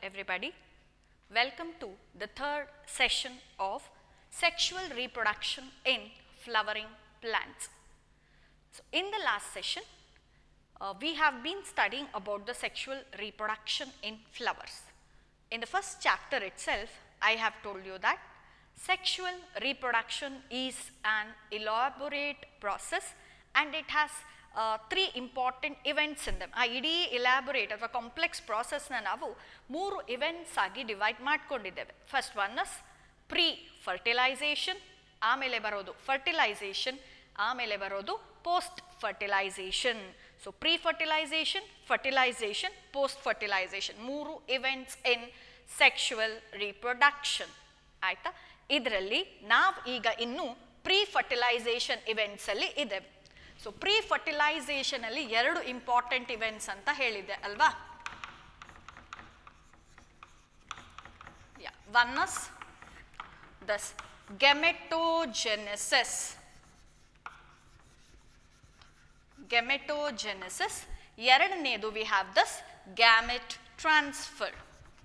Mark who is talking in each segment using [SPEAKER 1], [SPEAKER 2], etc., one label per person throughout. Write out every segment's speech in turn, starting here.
[SPEAKER 1] everybody. Welcome to the third session of sexual reproduction in flowering plants. So, in the last session, uh, we have been studying about the sexual reproduction in flowers. In the first chapter itself, I have told you that sexual reproduction is an elaborate process and it has uh, three important events in them. ಆ ಇಡೀ ಇಲಾಬೊರೇಟ್ ಅಥವಾ complex ಪ್ರಾಸೆಸ್ನ ನಾವು ಮೂರು events ಆಗಿ divide ಮಾಡ್ಕೊಂಡಿದ್ದೇವೆ first one as pre fertilization ಆಮೇಲೆ ಬರೋದು fertilization ಆಮೇಲೆ ಬರೋದು post fertilization so pre fertilization fertilization post fertilization ಮೂರು ಇವೆಂಟ್ಸ್ ಇನ್ ಸೆಕ್ಷುವಲ್ ರಿಪ್ರೊಡಕ್ಷನ್ ಆಯ್ತಾ ಇದರಲ್ಲಿ ನಾವು ಈಗ ಇನ್ನು ಪ್ರೀ ಫರ್ಟಿಲೈಸೇಷನ್ ಇವೆಂಟ್ಸ್ ಅಲ್ಲಿ ಇದ್ದೇವೆ ಸೊ ಪ್ರೀ ಫರ್ಟಿಲೈಸೇಷನ್ ಅಲ್ಲಿ ಎರಡು ಇಂಪಾರ್ಟೆಂಟ್ ಇವೆಂಟ್ಸ್ ಅಂತ ಹೇಳಿದ್ದೆ ಅಲ್ವಾ one as this gametogenesis gametogenesis ಎರಡನೇದು we have this gamete transfer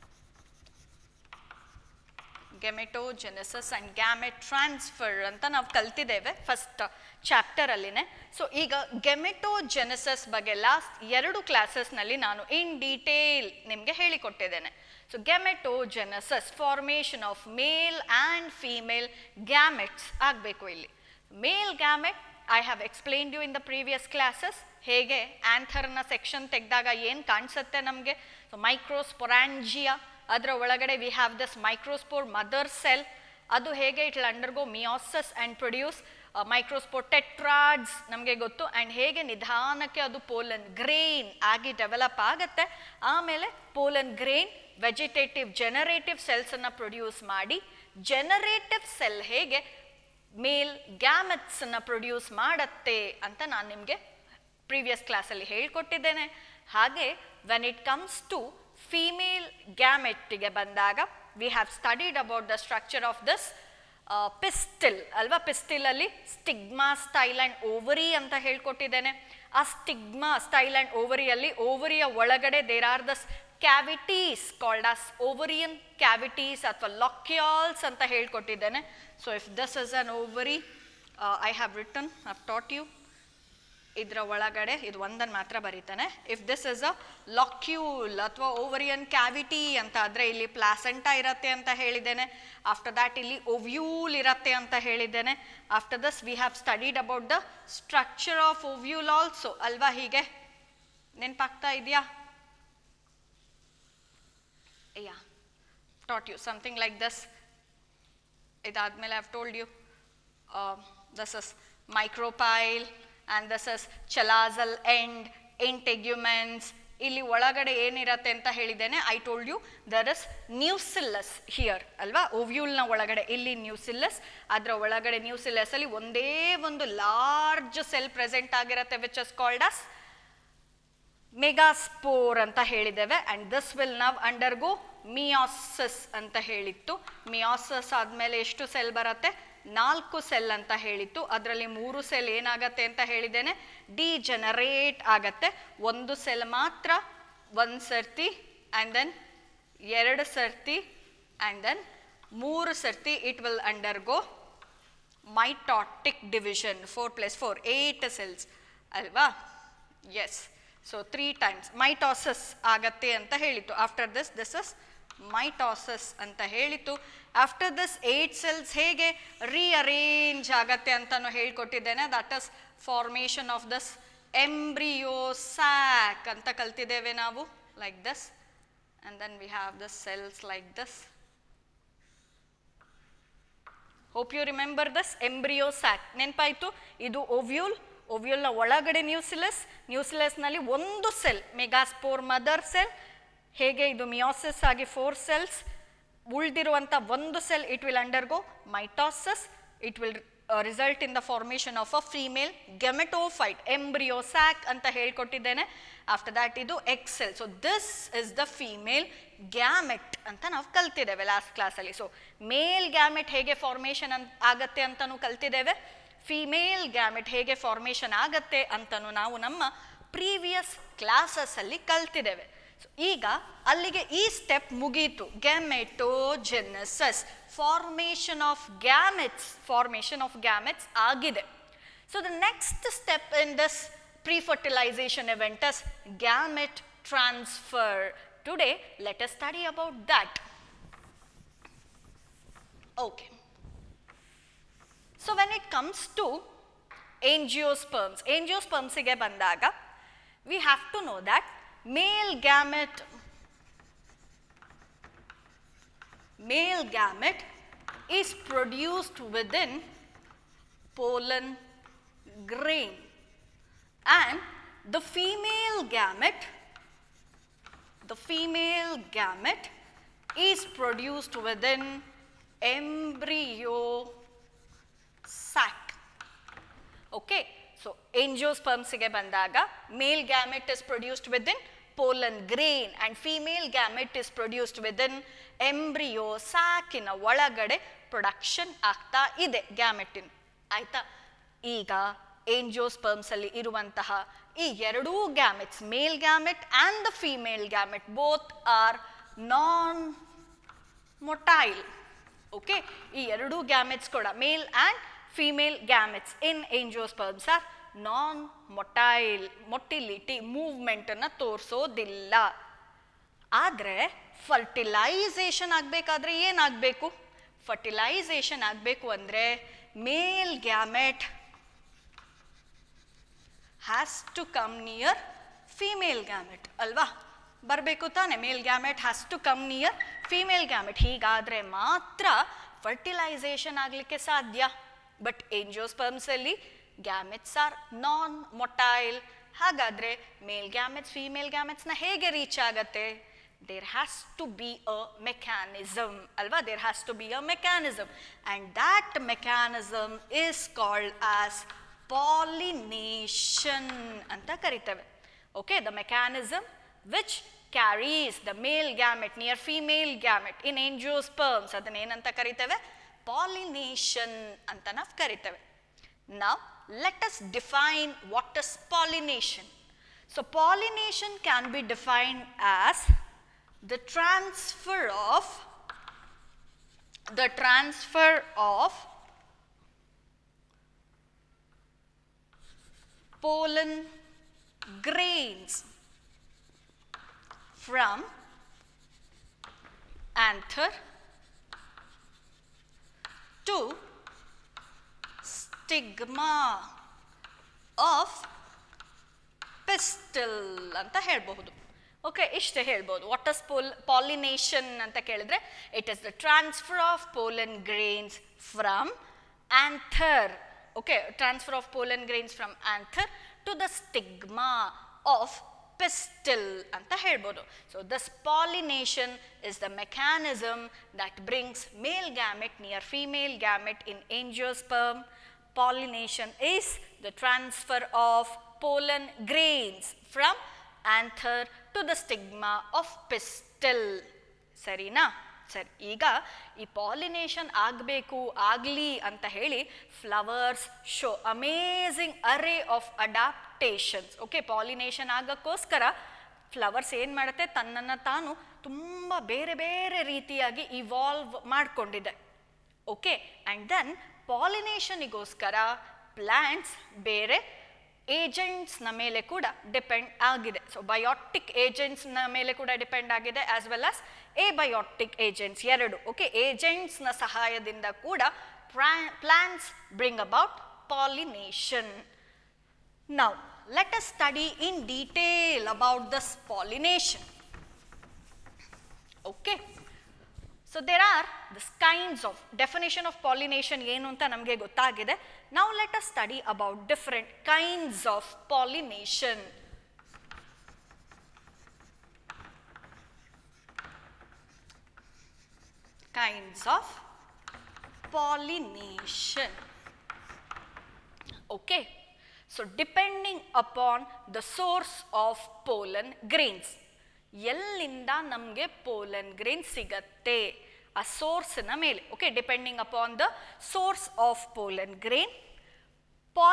[SPEAKER 1] gametogenesis and gamete transfer ಅಂತ ನಾವು ಕಲ್ತಿದ್ದೇವೆ ಫಸ್ಟ್ ಚಾಪ್ಟರಲ್ಲಿನೇ ಸೊ ಈಗ ಗೆಮೆಟೋಜೆನೆಸಿಸ್ ಬಗ್ಗೆ ಲಾಸ್ಟ್ ಎರಡು ಕ್ಲಾಸಸ್ನಲ್ಲಿ ನಾನು ಇನ್ ಡೀಟೇಲ್ ನಿಮಗೆ ಹೇಳಿಕೊಟ್ಟಿದ್ದೇನೆ so gametogenesis formation of male and female gametes ಆಗಬೇಕು ಇಲ್ಲಿ male gamete I have explained you in the previous classes ಹೇಗೆ ಆಂಥರ್ನ ಸೆಕ್ಷನ್ ತೆಗೆದಾಗ ಏನು ಕಾಣಿಸುತ್ತೆ ನಮಗೆ ಸೊ ಮೈಕ್ರೋಸ್ಪೊರಾಂಜಿಯಾ ಅದರ ಒಳಗಡೆ we have this microspore mother cell ಅದು ಹೇಗೆ it undergo meiosis and produce microspore tetrads ನಮಗೆ ಗೊತ್ತು ಆ್ಯಂಡ್ ಹೇಗೆ ನಿಧಾನಕ್ಕೆ ಅದು ಪೋಲನ್ ಗ್ರೇನ್ ಆಗಿ ಡೆವಲಪ್ ಆಗುತ್ತೆ ಆಮೇಲೆ ಪೋಲನ್ ಗ್ರೇನ್ ವೆಜಿಟೇಟಿವ್ ಜನರೇಟಿವ್ ಸೆಲ್ಸನ್ನು ಪ್ರೊಡ್ಯೂಸ್ ಮಾಡಿ ಜನರೇಟಿವ್ ಸೆಲ್ ಹೇಗೆ ಮೇಲ್ ಗ್ಯಾಮೆಟ್ಸನ್ನು ಪ್ರೊಡ್ಯೂಸ್ ಮಾಡತ್ತೆ ಅಂತ ನಾನು ನಿಮಗೆ ಪ್ರೀವಿಯಸ್ ಕ್ಲಾಸಲ್ಲಿ ಹೇಳ್ಕೊಟ್ಟಿದ್ದೇನೆ ಹಾಗೆ when it comes to female ಗ್ಯಾಮೆಟ್ಗೆ ಬಂದಾಗ we have studied about the structure of this pistil ಅಲ್ವಾ ಪಿಸ್ಟಿಲಲ್ಲಿ ಸ್ಟಿಗ್ಮಾ ಸ್ಟೈಲ್ ಆ್ಯಂಡ್ ಓವರಿ ಅಂತ ಹೇಳ್ಕೊಟ್ಟಿದ್ದೇನೆ ಆ ಸ್ಟಿಗ್ಮಾ ಸ್ಟೈಲ್ ಆ್ಯಂಡ್ ಓವರಿಯಲ್ಲಿ ಓವರಿಯ ಒಳಗಡೆ there are this cavities called as ovarian cavities ಅಥವಾ ಲಾಕ್ಯಾಲ್ಸ್ ಅಂತ ಹೇಳ್ಕೊಟ್ಟಿದ್ದೇನೆ so if this is an ovary I have written have taught you ಇದರ ಒಳಗಡೆ ಇದು ಒಂದನ್ನು ಮಾತ್ರ ಬರೀತಾನೆ ಇಫ್ ದಿಸ್ ಇಸ್ ಅ ಲಾಕ್ಯೂಲ್ ಅಥವಾ ಓವರಿಯನ್ ಕ್ಯಾವಿಟಿ ಅಂತ ಆದರೆ ಇಲ್ಲಿ ಪ್ಲಾಸೆಂಟಾ ಇರತ್ತೆ ಅಂತ ಹೇಳಿದ್ದೇನೆ ಆಫ್ಟರ್ ದ್ಯಾಟ್ ಇಲ್ಲಿ ಓವ್ಯೂಲ್ ಇರತ್ತೆ ಅಂತ ಹೇಳಿದ್ದೇನೆ after this we have studied about the structure of ovule also ಅಲ್ವಾ ಹೀಗೆ ನೆನಪಾಗ್ತಾ ಇದೆಯಾ yeah taught you something like this ಇದಾದ್ಮೇಲೆ I've told you this is micropyle and this is chalazal end integuments ಇಲ್ಲಿ ಒಳಗಡೆ ಏನಿರತ್ತೆ ಅಂತ ಹೇಳಿದ್ದೇನೆ I told you there is nucellus here ಅಲ್ವಾ ಓವ್ಯೂಲ್ನ ಒಳಗಡೆ ಇಲ್ಲಿ ನ್ಯೂಸಿಲ್ಲಸ್ ಅದರ ಒಳಗಡೆ ನ್ಯೂಸಿಲ್ಲಸ್ ಅಲ್ಲಿ ಒಂದೇ ಒಂದು ಲಾರ್ಜ್ ಸೆಲ್ ಪ್ರೆಸೆಂಟ್ ಆಗಿರುತ್ತೆ which is called as megaspore ಅಂತ ಹೇಳಿದ್ದೇವೆ and this will now undergo meiosis ಅಂತ ಹೇಳಿತ್ತು ಮಿಯಾಸಸ್ ಆದಮೇಲೆ ಎಷ್ಟು ಸೆಲ್ ಬರುತ್ತೆ ನಾಲ್ಕು ಸೆಲ್ ಅಂತ ಹೇಳಿತ್ತು ಅದರಲ್ಲಿ ಮೂರು ಸೆಲ್ ಏನಾಗತ್ತೆ ಅಂತ ಹೇಳಿದ್ದೇನೆ ಡಿಜನರೇಟ್ ಆಗತ್ತೆ ಒಂದು ಸೆಲ್ ಮಾತ್ರ ಒಂದು ಸರ್ತಿ ಆ್ಯಂಡ್ ದೆನ್ ಎರಡು ಸರ್ತಿ ಆ್ಯಂಡ್ ದೆನ್ ಮೂರು ಸರ್ತಿ it will undergo mitotic division four plus four eight cells ಅಲ್ವಾ yes so three times mitosis ಆಗತ್ತೆ ಅಂತ ಹೇಳಿತ್ತು after this this is mitosis ಅಂತ ಹೇಳಿತ್ತು ಆಫ್ಟರ್ ದಿಸ್ ಏಟ್ ಸೆಲ್ಸ್ ಹೇಗೆ ರೀಅರೇಂಜ್ ಆಗತ್ತೆ ಅಂತಲೂ ಹೇಳ್ಕೊಟ್ಟಿದ್ದೇನೆ that is formation of this embryo sac ಅಂತ ಕಲ್ತಿದ್ದೇವೆ ನಾವು like this and then we have this cells like this hope you remember this embryo sac ನೆನಪಾಯಿತು ಇದು ಓವ್ಯೂಲ್ ಓವ್ಯೂಲ್ನ ಒಳಗಡೆ ನ್ಯೂಸಿಲಸ್ ನ್ಯೂಸಿಲಸ್ನಲ್ಲಿ ಒಂದು ಸೆಲ್ ಮೆಗಾಸ್ಪೋರ್ ಮದರ್ ಸೆಲ್ ಹೇಗೆ ಇದು ಮಿಯಾಸಿಸ್ ಆಗಿ ಫೋರ್ ಸೆಲ್ಸ್ ಉಳಿದಿರುವಂಥ ಒಂದು cell it will undergo mitosis it will result in the formation of a female gametophyte embryo sac ಅಂತ ಹೇಳ್ಕೊಟ್ಟಿದ್ದೇನೆ ಆಫ್ಟರ್ ದ್ಯಾಟ್ ಇದು egg cell so this is the female gamete ಅಂತ ನಾವು ಕಲ್ತಿದ್ದೇವೆ ಲಾಸ್ಟ್ ಕ್ಲಾಸಲ್ಲಿ ಸೊ ಮೇಲ್ ಗ್ಯಾಮೆಟ್ ಹೇಗೆ ಫಾರ್ಮೇಷನ್ ಅಂತ ಆಗತ್ತೆ ಅಂತಲೂ ಕಲ್ತಿದ್ದೇವೆ ಫಿಮೇಲ್ ಗ್ಯಾಮೆಟ್ ಹೇಗೆ ಫಾರ್ಮೇಷನ್ ಆಗತ್ತೆ ಅಂತಲೂ ನಾವು ನಮ್ಮ ಪ್ರೀವಿಯಸ್ ಕ್ಲಾಸಸ್ಸಲ್ಲಿ ಕಲ್ತಿದ್ದೇವೆ ಈಗ ಅಲ್ಲಿಗೆ ಈ ಸ್ಟೆಪ್ ಮುಗೀತು gametogenesis formation of gametes formation of gametes ಆಗಿದೆ so the next step in this pre-fertilization event is gamete transfer. Today, let us study about that. Okay. So when it comes to angiosperms, angiosperms ಗೆ ಬಂದಾಗ we have to know that male gamete male gamete is produced within pollen grain and the female gamete the female gamete is produced within embryo sac okay so ಎಂಜಿಯೋಸ್ಪರ್ಮ್ಸ್ಗೆ ಬಂದಾಗ male gamete is produced within pollen grain and female gamete is produced within embryo ಸ್ಯಾಕಿನ ಒಳಗಡೆ production ಆಗ್ತಾ ಇದೆ ಗ್ಯಾಮೆಟಿನ್ ಆಯ್ತಾ ಈಗ ಏಂಜಿಯೋಸ್ಪರ್ಮ್ಸ್ ಅಲ್ಲಿ ಇರುವಂತಹ ಈ ಎರಡೂ gametes male gamete and the female gamete both are non motile okay ಈ ಎರಡೂ ಗ್ಯಾಮೆಟ್ಸ್ ಕೂಡ male and female gametes in angiosperms are non motile motility ಮೂವ್ಮೆಂಟನ್ನು ತೋರಿಸೋದಿಲ್ಲ ಆದರೆ ಫರ್ಟಿಲೈಸೇಷನ್ ಆಗಬೇಕಾದ್ರೆ ಏನಾಗಬೇಕು ಫರ್ಟಿಲೈಸೇಷನ್ ಆಗಬೇಕು ಅಂದರೆ male gamete has to come near female gamete ಅಲ್ವಾ ಬರಬೇಕು ತಾನೆ male gamete has to come near female gamete ಹೀಗಾದರೆ ಮಾತ್ರ ಫರ್ಟಿಲೈಸೇಷನ್ ಆಗಲಿಕ್ಕೆ ಸಾಧ್ಯ ಬಟ್ ಏಂಜಿಯೋಸ್ಪರ್ಮ್ಸಲ್ಲಿ ಗ್ಯಾಮೆಟ್ಸ್ ಆರ್ ನಾನ್ ಮೊಟೈಲ್ ಹಾಗಾದರೆ ಮೇಲ್ ಗ್ಯಾಮೆಟ್ಸ್ ಫೀಮೇಲ್ ಗ್ಯಾಮೆಟ್ಸ್ನ ಹೇಗೆ ರೀಚ್ ಆಗತ್ತೆ there has to be a mechanism ಅಲ್ವಾ there has to be a mechanism and that mechanism is called as pollination ಅಂತ ಕರಿತೇವೆ okay the mechanism which carries the male gamete near female gamete in angiosperms ಅದನ್ನೇನಂತ ಕರಿತೇವೆ pollination ಅಂತ ನಾವು ಕರಿತೇವೆ ನಾವು let us define what is pollination so pollination can be defined as the transfer of the transfer of pollen grains from anther to stigma of pistil ಅಂತ ಹೇಳಬಹುದು okay ಇಷ್ಟೇ ಹೇಳ್ಬೋದು ವಾಟ್ ಇಸ್ ಪೋಲ್ ಪಾಲಿನೇಷನ್ ಅಂತ ಕೇಳಿದ್ರೆ it is the transfer of pollen grains from anther okay transfer of pollen grains from anther to the stigma of pistil ಅಂತ ಹೇಳ್ಬೋದು so this pollination is the mechanism that brings male gamete near female gamete in angiosperm pollination is the transfer of pollen grains from anther to the stigma of pistil ಸರಿನಾ ಸರಿ ಈಗ ಈ ಪಾಲಿನೇಷನ್ ಆಗಬೇಕು ಆಗಲಿ ಅಂತ ಹೇಳಿ flowers show amazing array of adaptations okay pollination ಆಗಕ್ಕೋಸ್ಕರ ಫ್ಲವರ್ಸ್ ಏನು ಮಾಡುತ್ತೆ ತನ್ನನ್ನು ತಾನು ತುಂಬ ಬೇರೆ ಬೇರೆ ರೀತಿಯಾಗಿ ಇವಾಲ್ವ್ ಮಾಡಿಕೊಂಡಿದೆ ಓಕೆ ಆ್ಯಂಡ್ ದೆನ್ ಪಾಲಿನೇಷನಿಗೋಸ್ಕರ ಪ್ಲ್ಯಾಂಟ್ಸ್ ಬೇರೆ ಏಜೆಂಟ್ಸ್ನ ಮೇಲೆ ಕೂಡ ಡಿಪೆಂಡ್ ಆಗಿದೆ ಸೊ ಬಯೋಟಿಕ್ ಏಜೆಂಟ್ಸ್ನ ಮೇಲೆ ಕೂಡ ಡಿಪೆಂಡ್ ಆಗಿದೆ as well as abiotic agents ಎರಡು ಓಕೆ ಏಜೆಂಟ್ಸ್ನ ಸಹಾಯದಿಂದ ಕೂಡ plants bring about pollination now let us study in detail about this pollination okay so there are this kinds of definition of pollination ಏನು ಅಂತ ನಮಗೆ ಗೊತ್ತಾಗಿದೆ ನಾವು let us study about different kinds of pollination kinds of pollination okay so depending upon the source of pollen grains ಎಲ್ಲಿಂದ ನಮಗೆ pollen grain ಸಿಗತ್ತೆ ಆ ಸೋರ್ಸ್ನ ಮೇಲೆ okay depending upon the source of pollen grain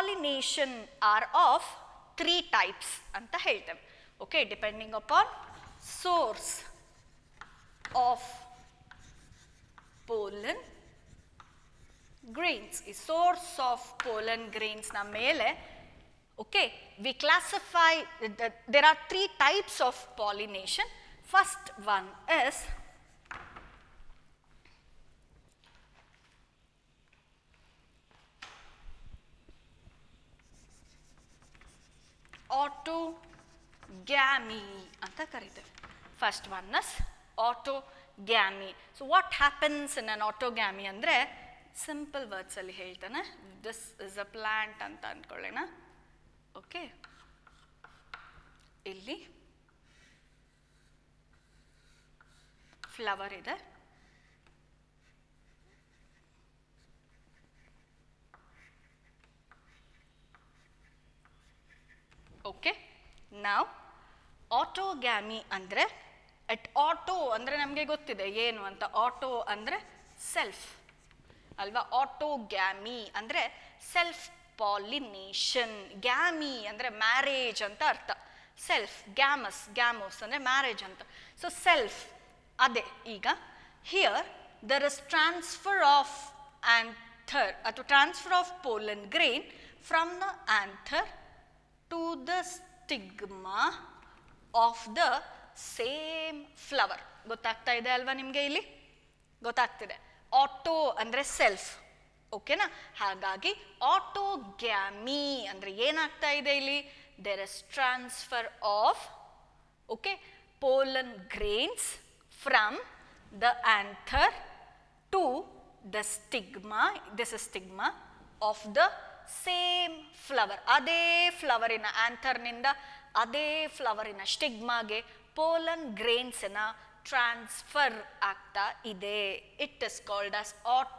[SPEAKER 1] pollination are of three types ಅಂತ ಹೇಳ್ತೇವೆ okay depending upon source of pollen grains ಈ source of pollen grains ನ ಮೇಲೆ okay we classify the, there are three types of pollination first one is autogamy ಅಂತ ಕರಿತೇವೆ first one is autogamy so what happens in an autogamy ಅಂದರೆ simple ವರ್ಡ್ಸಲ್ಲಿ ಹೇಳ್ತಾನೆ this is a plant ಅಂತ ಅಂದ್ಕೊಳ್ಳೋಣ okay ಇಲ್ಲಿ ಫ್ಲವರ್ ಇದೆ okay ನಾವು ಆಟೋಗ್ಯಾಮಿ ಅಂದರೆ ಅಟ್ ಆಟೋ ಅಂದರೆ ನಮಗೆ ಗೊತ್ತಿದೆ ಏನು ಅಂತ ಆಟೋ ಅಂದರೆ ಸೆಲ್ಫ್ ಅಲ್ವಾ ಆಟೋಗ್ಯಾಮಿ ಅಂದರೆ ಸೆಲ್ಫ್ ಪಾಲಿನೇಷನ್ ಗ್ಯಾಮಿ ಅಂದರೆ ಮ್ಯಾರೇಜ್ ಅಂತ ಅರ್ಥ ಸೆಲ್ಫ್ ಗ್ಯಾಮಸ್ ಗ್ಯಾಮೋಸ್ ಅಂದರೆ ಮ್ಯಾರೇಜ್ ಅಂತ ಸೊ ಸೆಲ್ಫ್ ಅದೇ ಈಗ here there is transfer of anther ಅಥವಾ transfer of pollen grain from the anther to the stigma of the same flower ಗೊತ್ತಾಗ್ತಾ ಇದೆ ಅಲ್ವಾ ನಿಮಗೆ ಇಲ್ಲಿ ಗೊತ್ತಾಗ್ತಿದೆ ಆಟೋ ಅಂದರೆ ಸೆಲ್ಫ್ ಓಕೆನಾ ಹಾಗಾಗಿ ಆಟೋಗ್ಯಾಮಿ ಅಂದರೆ ಏನಾಗ್ತಾ ಇದೆ ಇಲ್ಲಿ there is transfer of okay pollen grains from the anther to the stigma this is stigma of the same flower ಅದೇ ಫ್ಲವರಿನ ಆಂಥರ್ನಿಂದ ಅದೇ ಫ್ಲವರಿನ ಸ್ಟಿಗ್ಮಾಗೆ ಪೋಲನ್ ಗ್ರೇನ್ಸ್ನ ಟ್ರಾನ್ಸ್ಫರ್ ಆಗ್ತಾ ಇದೆ it is called as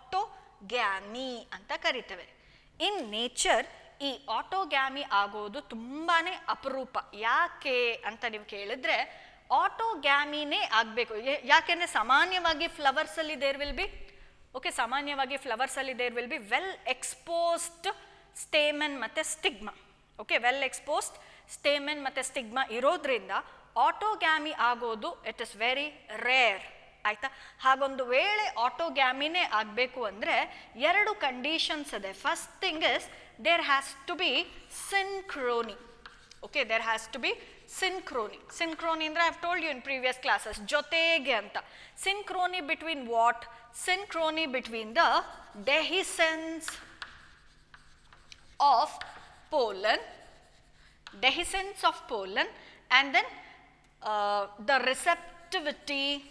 [SPEAKER 1] autogamy ಅಂತ ಕರಿತೇವೆ ಇನ್ ನೇಚರ್ ಈ ಆಟೋಗ್ಯಾಮಿ ಆಗೋದು ತುಂಬಾನೇ ಅಪರೂಪ ಯಾಕೆ ಅಂತ ನೀವು ಕೇಳಿದ್ರೆ ಆಟೋಗ್ಯಾಮಿನೇ ಆಗಬೇಕು ಯಾಕೆಂದ್ರೆ ಸಾಮಾನ್ಯವಾಗಿ ಫ್ಲವರ್ಸ್ ಅಲ್ಲಿ ದೇರ್ ವಿಲ್ ಬಿ ಓಕೆ ಸಾಮಾನ್ಯವಾಗಿ ಫ್ಲವರ್ಸ್ ಅಲ್ಲಿ there will be well exposed stamen ಮತ್ತೆ stigma okay well exposed stamen ಮತ್ತೆ ಸ್ಟಿಗ್ಮಾ ಇರೋದ್ರಿಂದ ಆಟೋಗ್ಯಾಮಿ ಆಗೋದು ಇಟ್ ಇಸ್ ವೆರಿ ರೇರ್ ಆಯ್ತಾ ಹಾಗೊಂದು ವೇಳೆ ಆಟೋಗ್ಯಾಮಿನೇ ಆಗಬೇಕು ಅಂದರೆ ಎರಡು ಕಂಡೀಷನ್ಸ್ ಇದೆ first thing is there has to be synchrony okay there has to be synchrony synchrony ಅಂದರೆ I've told you in previous classes ಜೊತೆಗೆ ಅಂತ synchrony between what synchrony between the dehiscence of pollen, dehiscence of pollen, and then uh, the receptivity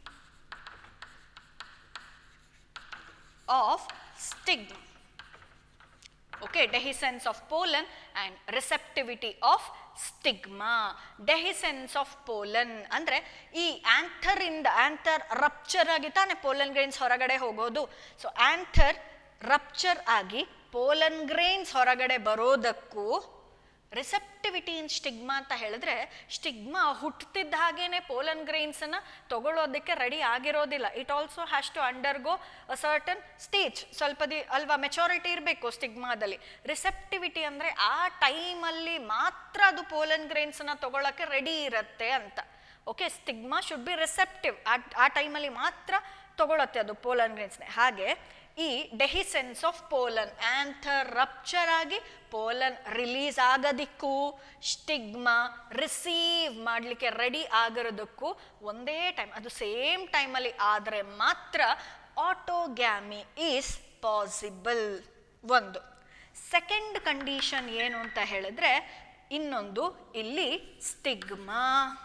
[SPEAKER 1] of stigma. Okay, dehiscence of pollen and receptivity of stigma dehiscence of pollen ಅಂದರೆ ಈ anther ಇಂದ anther rupture ಆಗಿ ತಾನೆ pollen grains ಹೊರಗಡೆ ಹೋಗೋದು so anther rupture ಆಗಿ pollen grains ಹೊರಗಡೆ ಬರೋದಕ್ಕೂ ರಿಸೆಪ್ಟಿವಿಟಿ ಇನ್ ಸ್ಟಿಗ್ಮಾ ಅಂತ ಹೇಳಿದ್ರೆ ಸ್ಟಿಗ್ಮಾ ಹುಟ್ಟುತ್ತಿದ್ದ ಹಾಗೇನೆ ಪೋಲನ್ ಗ್ರೈನ್ಸನ್ನು ತಗೊಳ್ಳೋದಕ್ಕೆ ರೆಡಿ ಆಗಿರೋದಿಲ್ಲ it also has to undergo a certain stage ಸ್ವಲ್ಪ ದಿ ಅಲ್ವಾ ಮೆಚೋರಿಟಿ ಇರಬೇಕು ಸ್ಟಿಗ್ಮಾದಲ್ಲಿ ರಿಸೆಪ್ಟಿವಿಟಿ ಅಂದರೆ ಆ ಟೈಮಲ್ಲಿ ಮಾತ್ರ ಅದು ಪೋಲನ್ ಗ್ರೈನ್ಸನ್ನು ತಗೊಳ್ಳೋಕ್ಕೆ ರೆಡಿ ಇರುತ್ತೆ ಅಂತ okay stigma should be receptive ಆ ಟೈಮಲ್ಲಿ ಮಾತ್ರ ತಗೊಳತ್ತೆ ಅದು ಪೋಲನ್ ಗ್ರೈನ್ಸ್ನೆ ಹಾಗೆ ಈ dehiscence of pollen anther rupture ಆಗಿ ಪೋಲನ್ ರಿಲೀಸ್ ಆಗೋದಕ್ಕೂ ಸ್ಟಿಗ್ಮಾ ರಿಸೀವ್ ಮಾಡಲಿಕ್ಕೆ ರೆಡಿ ಆಗಿರೋದಕ್ಕೂ ಒಂದೇ ಟೈಮ್ ಅದು ಸೇಮ್ ಟೈಮಲ್ಲಿ ಆದರೆ ಮಾತ್ರ ಆಟೋಗ್ಯಾಮಿ ಈಸ್ ಪಾಸಿಬಲ್ ಒಂದು ಸೆಕೆಂಡ್ ಕಂಡೀಷನ್ ಏನು ಅಂತ ಹೇಳಿದ್ರೆ ಇನ್ನೊಂದು ಇಲ್ಲಿ ಸ್ಟಿಗ್ಮಾ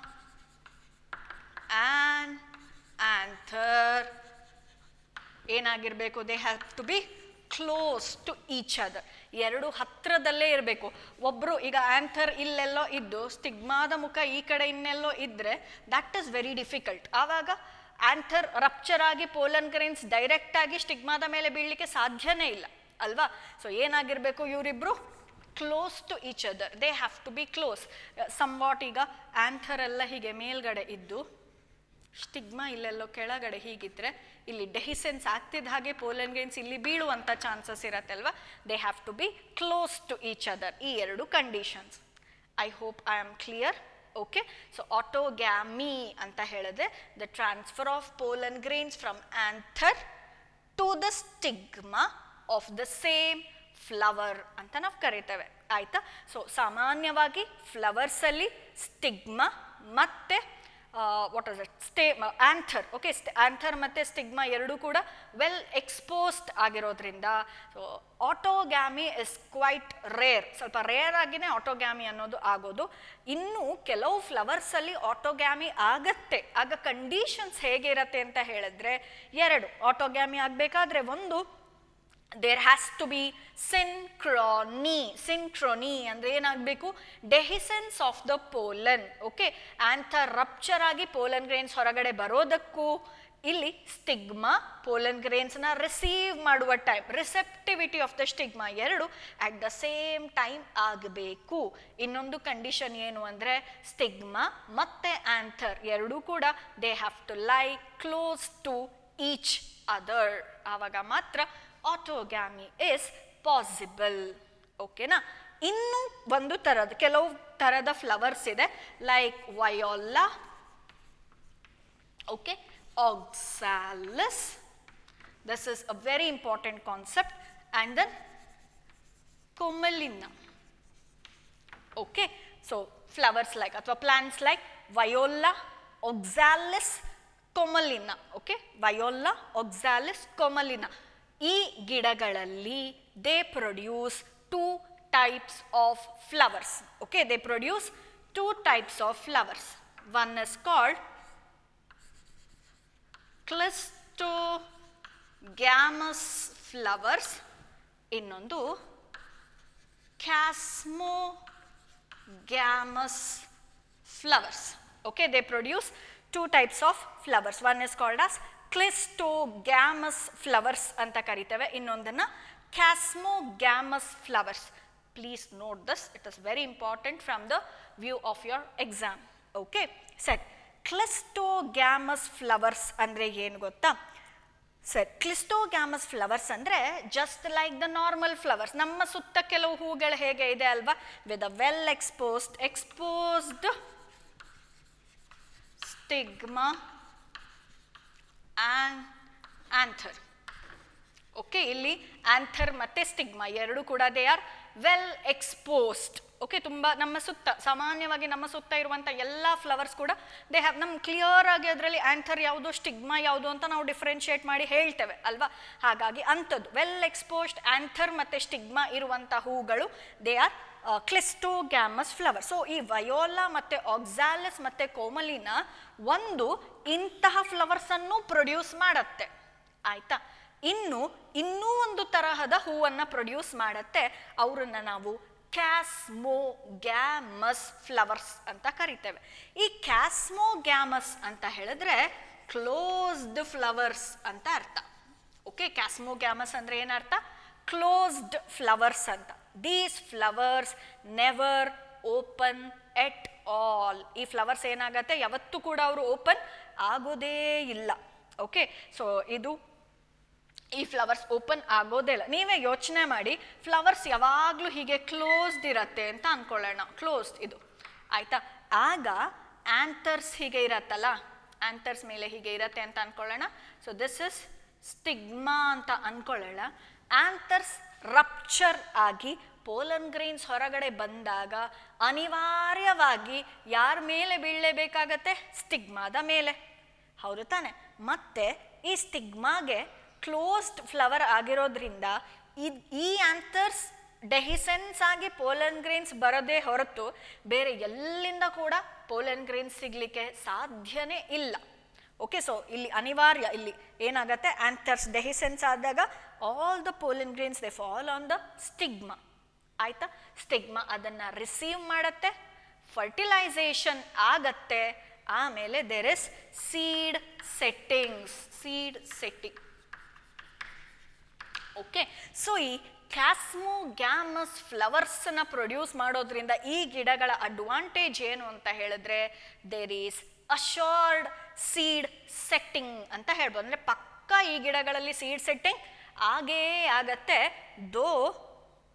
[SPEAKER 1] ಆನ್ ಆಂಥರ್ ಏನಾಗಿರಬೇಕು they have to be close to each other ಎರಡು ಹತ್ರದಲ್ಲೇ ಇರಬೇಕು ಒಬ್ಬರು ಈಗ ಆಂಥರ್ ಇಲ್ಲೆಲ್ಲೋ ಇದ್ದು ಸ್ಟಿಗ್ಮಾದ ಮುಖ ಈ ಕಡೆ ಇನ್ನೆಲ್ಲೋ ಇದ್ದರೆ ದಟ್ ಇಸ್ ವೆರಿ ಡಿಫಿಕಲ್ಟ್ ಆವಾಗ ಆಂಥರ್ ರಪ್ಚರ್ ಆಗಿ ಪೋಲನ್ ಗ್ರೈನ್ಸ್ ಡೈರೆಕ್ಟ್ ಆಗಿ ಸ್ಟಿಗ್ಮಾದ ಮೇಲೆ ಬೀಳಲಿಕ್ಕೆ ಸಾಧ್ಯನೇ ಇಲ್ಲ ಅಲ್ವಾ ಸೊ ಏನಾಗಿರಬೇಕು ಇವರಿಬ್ರು close to each other they have to be close somewhat ಈಗ ಆಂಥರ್ ಎಲ್ಲ ಹೀಗೆ ಮೇಲ್ಗಡೆ ಇದ್ದು ಸ್ಟಿಗ್ಮಾ ಇಲ್ಲೆಲ್ಲೋ ಕೆಳಗಡೆ ಹೀಗಿದ್ರೆ ಇಲ್ಲಿ ಡೆಹಿಸೆನ್ಸ್ ಆಗ್ತಿದ್ದ ಹಾಗೆ ಪೋಲನ್ ಗೇನ್ಸ್ ಇಲ್ಲಿ ಬೀಳುವಂಥ ಚಾನ್ಸಸ್ ಇರತ್ತಲ್ವಾ they have to be close to each other ಈ ಎರಡು conditions I hope I am clear okay so autogamy ಅಂತ ಹೇಳಿದ್ರೆ the transfer of pollen grains from anther to the stigma of the same flower ಅಂತ ನಾವು ಕರಿತೇವೆ ಆಯ್ತಾ so ಸಾಮಾನ್ಯವಾಗಿ ಫ್ಲವರ್ಸಲ್ಲಿ ಸ್ಟಿಗ್ಮಾ ಮತ್ತೆ what is it stay anther okay anther ಮತ್ತು ಸ್ಟಿಗ್ಮಾ ಎರಡೂ ಕೂಡ ವೆಲ್ ಎಕ್ಸ್ಪೋಸ್ಡ್ ಆಗಿರೋದ್ರಿಂದ so autogamy is quite rare ಸ್ವಲ್ಪ ರೇರ್ ಆಗಿನೇ ಆಟೋಗ್ಯಾಮಿ ಅನ್ನೋದು ಆಗೋದು ಇನ್ನು ಕೆಲವು ಫ್ಲವರ್ಸಲ್ಲಿ ಆಟೋಗ್ಯಾಮಿ ಆಗತ್ತೆ ಆಗ ಕಂಡೀಷನ್ಸ್ ಹೇಗಿರತ್ತೆ ಅಂತ ಹೇಳಿದ್ರೆ ಎರಡು ಆಟೋಗ್ಯಾಮಿ ಆಗಬೇಕಾದ್ರೆ ಒಂದು there has to be synchrony synchrony ಅಂದರೆ ಏನಾಗಬೇಕು dehiscence of the pollen okay anther rupture ಆಗಿ ಪೋಲನ್ ಗ್ರೇನ್ಸ್ ಹೊರಗಡೆ ಬರೋದಕ್ಕೂ ಇಲ್ಲಿ ಸ್ಟಿಗ್ಮಾ ಪೋಲನ್ ಗ್ರೇನ್ಸ್ನ ರಿಸೀವ್ ಮಾಡುವ time receptivity of the stigma ಎರಡು ಅಟ್ ದ ಸೇಮ್ ಟೈಮ್ ಆಗಬೇಕು ಇನ್ನೊಂದು ಕಂಡೀಷನ್ ಏನು ಅಂದರೆ ಸ್ಟಿಗ್ಮಾ ಮತ್ತೆ ಆಂಥರ್ ಎರಡೂ ಕೂಡ they have to lie close to each other ಆವಾಗ ಮಾತ್ರ ಆಟೋಗ್ಯಾಮಿ ಇಸ್ ಪಾಸಿಬಲ್ ಓಕೆನಾ ಇನ್ನು ಒಂದು ಥರದ ಕೆಲವು ಥರದ ಫ್ಲವರ್ಸ್ ಇದೆ like viola okay oxalis this is a very important concept and then comelina okay so flowers like ಅಥವಾ plants like viola oxalis comelina okay viola oxalis comelina ಈ ಗಿಡಗಳಲ್ಲಿ they produce two types of flowers okay they produce two types of flowers one is called cleistogamous flowers ಇನ್ನೊಂದು chasmogamous flowers okay they produce two types of flowers one is called as cleistogamous flowers ಅಂತ ಕರಿತೇವೆ ಇನ್ನೊಂದನ್ನು chasmogamous flowers please note this it is very important from the view of your exam okay ಸರಿ cleistogamous flowers ಅಂದರೆ ಏನು ಗೊತ್ತಾ sir cleistogamous flowers ಅಂದರೆ just like the normal flowers ನಮ್ಮ ಸುತ್ತ ಕೆಲವು ಹೂಗಳು ಹೇಗೆ ಇದೆ ಅಲ್ವಾ with a well exposed exposed stigma and anther okay ಇಲ್ಲಿ ಆಂಥರ್ ಮತ್ತು ಸ್ಟಿಗ್ಮಾ ಎರಡು ಕೂಡ they are well exposed okay ತುಂಬ ನಮ್ಮ ಸುತ್ತ ಸಾಮಾನ್ಯವಾಗಿ ನಮ್ಮ ಸುತ್ತ ಇರುವಂಥ ಎಲ್ಲ ಫ್ಲವರ್ಸ್ ಕೂಡ ದೇ ಹ್ಯಾವ್ ನಮ್ಮ ಕ್ಲಿಯರ್ ಆಗಿ ಅದರಲ್ಲಿ ಆಂಥರ್ ಯಾವುದು ಸ್ಟಿಗ್ಮಾ ಯಾವುದು ಅಂತ ನಾವು ಡಿಫ್ರೆನ್ಷಿಯೇಟ್ ಮಾಡಿ ಹೇಳ್ತೇವೆ ಅಲ್ವಾ ಹಾಗಾಗಿ ಅಂಥದ್ದು ವೆಲ್ ಎಕ್ಸ್ಪೋಸ್ಡ್ ಆಂಥರ್ ಮತ್ತು ಸ್ಟಿಗ್ಮಾ ಇರುವಂಥ ಹೂಗಳು they are cleistogamous flower so ಈ ವಯೋಲಾ ಮತ್ತು ಆಕ್ಸಾಲಸ್ ಮತ್ತು ಕೋಮಲಿನ ಒಂದು ಇಂತಹ ಫ್ಲವರ್ಸನ್ನು ಪ್ರೊಡ್ಯೂಸ್ ಮಾಡತ್ತೆ ಆಯ್ತಾ ಇನ್ನು ಇನ್ನೂ ಒಂದು ತರಹದ ಹೂವನ್ನು ಪ್ರೊಡ್ಯೂಸ್ ಮಾಡತ್ತೆ ಅವರನ್ನ ನಾವು ಕ್ಯಾಸ್ಮೋಗ್ಯಾಮಸ್ ಫ್ಲವರ್ಸ್ ಅಂತ ಕರಿತೇವೆ ಈ ಕ್ಯಾಸ್ಮೋಗ್ಯಾಮಸ್ ಅಂತ ಹೇಳಿದ್ರೆ ಕ್ಲೋಸ್ಡ್ ಫ್ಲವರ್ಸ್ ಅಂತ ಅರ್ಥ ಓಕೆ ಕ್ಯಾಸ್ಮೋಗ್ಯಾಮಸ್ ಅಂದ್ರೆ ಏನರ್ಥ ಕ್ಲೋಸ್ಡ್ ಫ್ಲವರ್ಸ್ ಅಂತ these flowers never open at all ಈ ಫ್ಲವರ್ಸ್ ಏನಾಗತ್ತೆ ಯಾವತ್ತೂ ಕೂಡ ಅವರು ಓಪನ್ ಆಗೋದೇ ಇಲ್ಲ ಓಕೆ ಸೊ ಇದು ಈ ಫ್ಲವರ್ಸ್ ಓಪನ್ ಆಗೋದೇ ಇಲ್ಲ ನೀವೇ ಯೋಚನೆ ಮಾಡಿ ಫ್ಲವರ್ಸ್ ಯಾವಾಗಲೂ ಹೀಗೆ ಕ್ಲೋಸ್ಡ್ ಇರತ್ತೆ ಅಂತ ಅನ್ಕೊಳ್ಳೋಣ ಕ್ಲೋಸ್ಡ್ ಇದು ಆಯ್ತಾ ಆಗ ಆಂಥರ್ಸ್ ಹೀಗೆ ಇರತ್ತಲ್ಲ ಆಂಥರ್ಸ್ ಮೇಲೆ ಹೀಗೆ ಇರತ್ತೆ ಅಂತ ಅನ್ಕೊಳ್ಳೋಣ ಸೊ ದಿಸ್ ಇಸ್ ಸ್ಟಿಗ್ಮಾ ಅಂತ ಅನ್ಕೊಳ್ಳೋಣ ಆಂಥರ್ಸ್ ರಪ್ಚರ್ ಆಗಿ ಪೋಲನ್ ಗ್ರೈನ್ಸ್ ಹೊರಗಡೆ ಬಂದಾಗ ಅನಿವಾರ್ಯವಾಗಿ ಯಾರ ಮೇಲೆ ಬೀಳಲೇಬೇಕಾಗತ್ತೆ ಸ್ಟಿಗ್ಮಾದ ಮೇಲೆ ಹೌದು ತಾನೆ ಮತ್ತೆ ಈ ಸ್ಟಿಗ್ಮಾಗೆ ಕ್ಲೋಸ್ಡ್ ಫ್ಲವರ್ ಆಗಿರೋದ್ರಿಂದ ಇದ್ ಈ ಆಂಥರ್ಸ್ ಡೆಹಿಸೆನ್ಸ್ ಆಗಿ ಪೋಲನ್ ಗ್ರೇನ್ಸ್ ಬರೋದೇ ಹೊರತು ಬೇರೆ ಎಲ್ಲಿಂದ ಕೂಡ ಪೋಲನ್ ಗ್ರೇನ್ಸ್ ಸಿಗ್ಲಿಕ್ಕೆ ಸಾಧ್ಯನೇ ಇಲ್ಲ ಓಕೆ ಸೊ ಇಲ್ಲಿ ಅನಿವಾರ್ಯ ಇಲ್ಲಿ ಏನಾಗತ್ತೆ ಆಂಥರ್ಸ್ ಡೆಹಿಸೆನ್ಸ್ ಆದಾಗ all the pollen grains they fall on the stigma ಆಯ್ತಾ ಸ್ಟಿಗ್ಮಾ ಅದನ್ನ ರಿಸೀವ್ ಮಾಡತ್ತೆ ಫರ್ಟಿಲೈಸೇಷನ್ ಆಗತ್ತೆ ಆಮೇಲೆ there is seed settings seed setting okay so ಈ ಕ್ಯಾಸ್ಮೋಗ್ಯಾಮಸ್ ಫ್ಲವರ್ಸ್ನ ಪ್ರೊಡ್ಯೂಸ್ ಮಾಡೋದ್ರಿಂದ ಈ ಗಿಡಗಳ ಅಡ್ವಾಂಟೇಜ್ ಏನು ಅಂತ ಹೇಳಿದ್ರೆ there is assured seed setting ಅಂತ ಹೇಳ್ಬೋದು ಅಂದರೆ ಪಕ್ಕ ಈ ಗಿಡಗಳಲ್ಲಿ ಸೀಡ್ ಸೆಟ್ಟಿಂಗ್ ಆಗೇ ಆಗತ್ತೆ ದೋ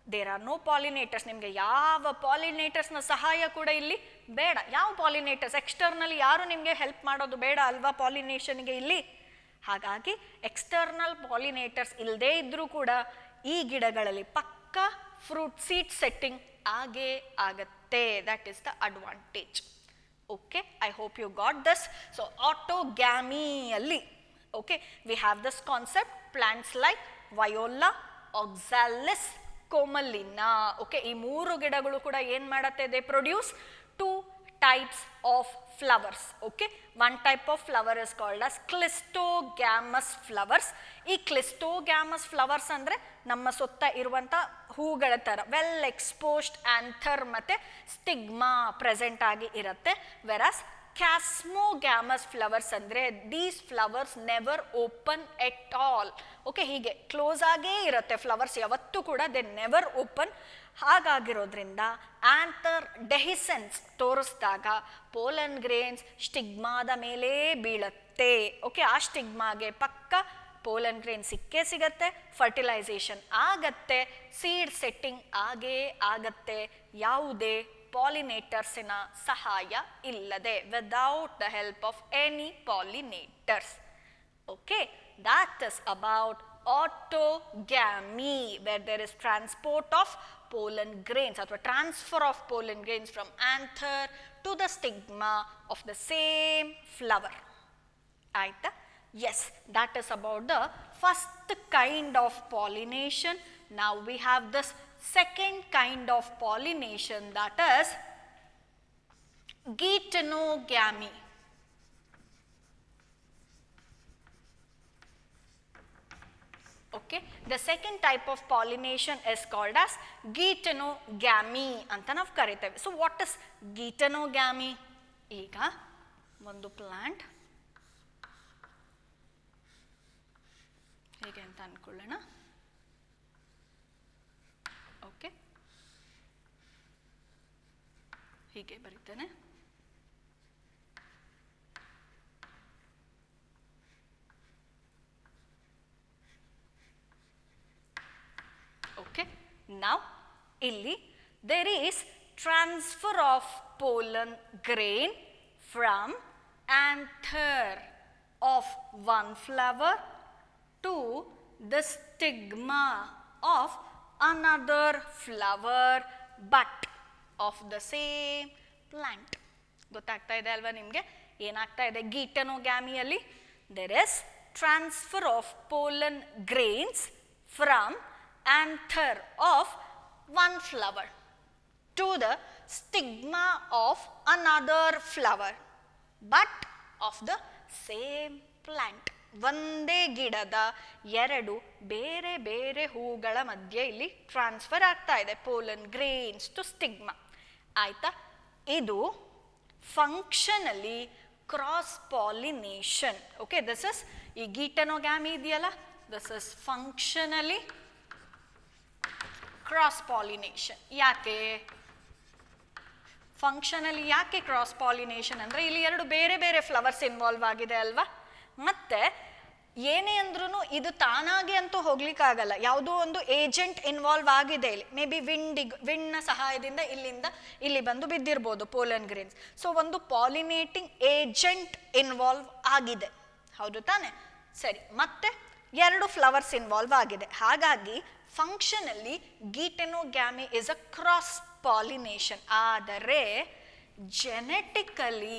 [SPEAKER 1] ದೇರ್ ಆರ್ ನೋ ಪಾಲಿನೇಟರ್ಸ್ ನಿಮಗೆ ಯಾವ ಪಾಲಿನೇಟರ್ಸ್ನ ಸಹಾಯ ಕೂಡ ಇಲ್ಲಿ ಬೇಡ ಯಾವ ಪಾಲಿನೇಟರ್ಸ್ ಎಕ್ಸ್ಟರ್ನಲ್ ಯಾರು ನಿಮಗೆ ಹೆಲ್ಪ್ ಮಾಡೋದು ಬೇಡ ಅಲ್ವಾ ಪಾಲಿನೇಷನ್ಗೆ ಇಲ್ಲಿ ಹಾಗಾಗಿ ಎಕ್ಸ್ಟರ್ನಲ್ ಪಾಲಿನೇಟರ್ಸ್ ಇಲ್ಲದೇ ಇದ್ದರೂ ಕೂಡ ಈ ಗಿಡಗಳಲ್ಲಿ ಪಕ್ಕ ಫ್ರೂಟ್ ಸೀಡ್ ಸೆಟ್ಟಿಂಗ್ ಆಗೇ ಆಗತ್ತೆ that is the advantage okay I hope you got this so ಆಟೋಗ್ಯಾಮಿಯಲ್ಲಿ okay we have this concept plants like viola oxalis commelina okay ಈ ಮೂರು ಗಿಡಗಳು ಕೂಡ ಏನು ಮಾಡತ್ತೆ they produce two types of flowers okay one type of flower is called as cleistogamous flowers ಈ cleistogamous flowers ಅಂದರೆ ನಮ್ಮ ಸುತ್ತ ಇರುವಂಥ ಹೂಗಳ ಥರ ವೆಲ್ ಎಕ್ಸ್ಪೋಸ್ಡ್ ಆಂಥರ್ ಮತ್ತು ಸ್ಟಿಗ್ಮಾ ಪ್ರೆಸೆಂಟ್ ಆಗಿ ಇರುತ್ತೆ ವೆರಸ್ ಕ್ಯಾಸ್ಮೋಗ್ಯಾಮಸ್ ಫ್ಲವರ್ಸ್ ಅಂದರೆ these flowers never open at all okay ಹೀಗೆ ಕ್ಲೋಸ್ ಆಗೇ ಇರುತ್ತೆ ಫ್ಲವರ್ಸ್ ಯಾವತ್ತೂ ಕೂಡ ದೆ ನೆವರ್ ಓಪನ್ ಹಾಗಾಗಿರೋದ್ರಿಂದ ಆಂಥರ್ ಡೆಹಿಸೆನ್ಸ್ ತೋರಿಸಿದಾಗ ಪೋಲನ್ ಗ್ರೇನ್ಸ್ ಸ್ಟಿಗ್ಮಾದ ಮೇಲೇ ಬೀಳತ್ತೆ ಓಕೆ ಆ ಸ್ಟಿಗ್ಮಾಗೆ ಪಕ್ಕ ಪೋಲನ್ ಗ್ರೇನ್ ಸಿಕ್ಕೇ ಸಿಗತ್ತೆ ಫರ್ಟಿಲೈಸೇಷನ್ ಆಗತ್ತೆ ಸೀಡ್ ಸೆಟ್ಟಿಂಗ್ ಆಗೇ ಆಗತ್ತೆ ಯಾವುದೇ ಪಾಲಿನೇಟರ್ಸಿನ ಸಹಾಯ ಇಲ್ಲದೆ without the help of any pollinators okay that is about autogamy where there is transport of pollen grains or transfer of pollen grains from anther to the stigma of the same flower ಆಯ್ತಾ yes that is about the first kind of pollination now we have this second kind of pollination that is geitonogamy okay the second type of pollination is called as geitonogamy ಅಂತ ನಾವು ಕರಿತೇವೆ so what is ಗೀಟನೋಗ್ಯಾಮಿ ಈಗ ಒಂದು plant ಹೇಗೆ ಅಂತ ಅನ್ಕೊಳ್ಳೋಣ okay ಹೀಗೆ ಬರೀತೇನೆ okay ನಾವು ಇಲ್ಲಿ there is transfer of pollen grain from anther of one flower to the stigma of another flower but of the same plant ಗೊತ್ತಾಗ್ತಾ ಇದೆ ಅಲ್ವಾ ನಿಮಗೆ ಏನಾಗ್ತಾ ಇದೆ ಗೀಟನೋಗ್ಯಾಮಿಯಲ್ಲಿ there is transfer of pollen grains from anther of one flower to the stigma of another flower but of the same plant ಒಂದೇ ಗಿಡದ ಎರಡು ಬೇರೆ ಬೇರೆ ಹೂಗಳ ಮಧ್ಯೆ ಇಲ್ಲಿ ಟ್ರಾನ್ಸ್ಫರ್ ಆಗ್ತಾ ಇದೆ ಪೋಲನ್ ಗ್ರೇನ್ಸ್ ಟು ಸ್ಟಿಗ್ಮಾ ಆಯ್ತಾ ಇದು functionally cross pollination okay this is ಈ ಗೀಟನೋಗ್ಯಾಮಿ ಇದೆಯಲ್ಲ this is functionally cross pollination ಯಾಕೆ ಫಂಕ್ಷನಲ್ಲಿ ಯಾಕೆ ಕ್ರಾಸ್ ಪಾಲಿನೇಷನ್ ಅಂದರೆ ಇಲ್ಲಿ ಎರಡು ಬೇರೆ ಬೇರೆ ಫ್ಲವರ್ಸ್ ಇನ್ವಾಲ್ವ್ ಆಗಿದೆ ಅಲ್ವಾ ಮತ್ತೆ ಏನೇ ಅಂದ್ರೂ ಇದು ತಾನಾಗಿ ಅಂತೂ ಹೋಗ್ಲಿಕ್ಕಾಗಲ್ಲ ಯಾವುದೋ ಒಂದು ಏಜೆಂಟ್ ಇನ್ವಾಲ್ವ್ ಆಗಿದೆ ಇಲ್ಲಿ ಮೇ ಬಿ ವಿಂಡಿಗ್ ವಿಂಡ್ನ ಸಹಾಯದಿಂದ ಇಲ್ಲಿಂದ ಇಲ್ಲಿ ಬಂದು ಬಿದ್ದಿರ್ಬೋದು ಪೋಲನ್ ಗ್ರೇನ್ಸ್ ಸೊ ಒಂದು ಪಾಲಿನೇಟಿಂಗ್ ಏಜೆಂಟ್ ಇನ್ವಾಲ್ವ್ ಆಗಿದೆ ಹೌದು ತಾನೆ ಸರಿ ಮತ್ತೆ ಎರಡು ಫ್ಲವರ್ಸ್ ಇನ್ವಾಲ್ವ್ ಆಗಿದೆ ಹಾಗಾಗಿ functionally geitonogamy is a cross pollination ಆದರೆ genetically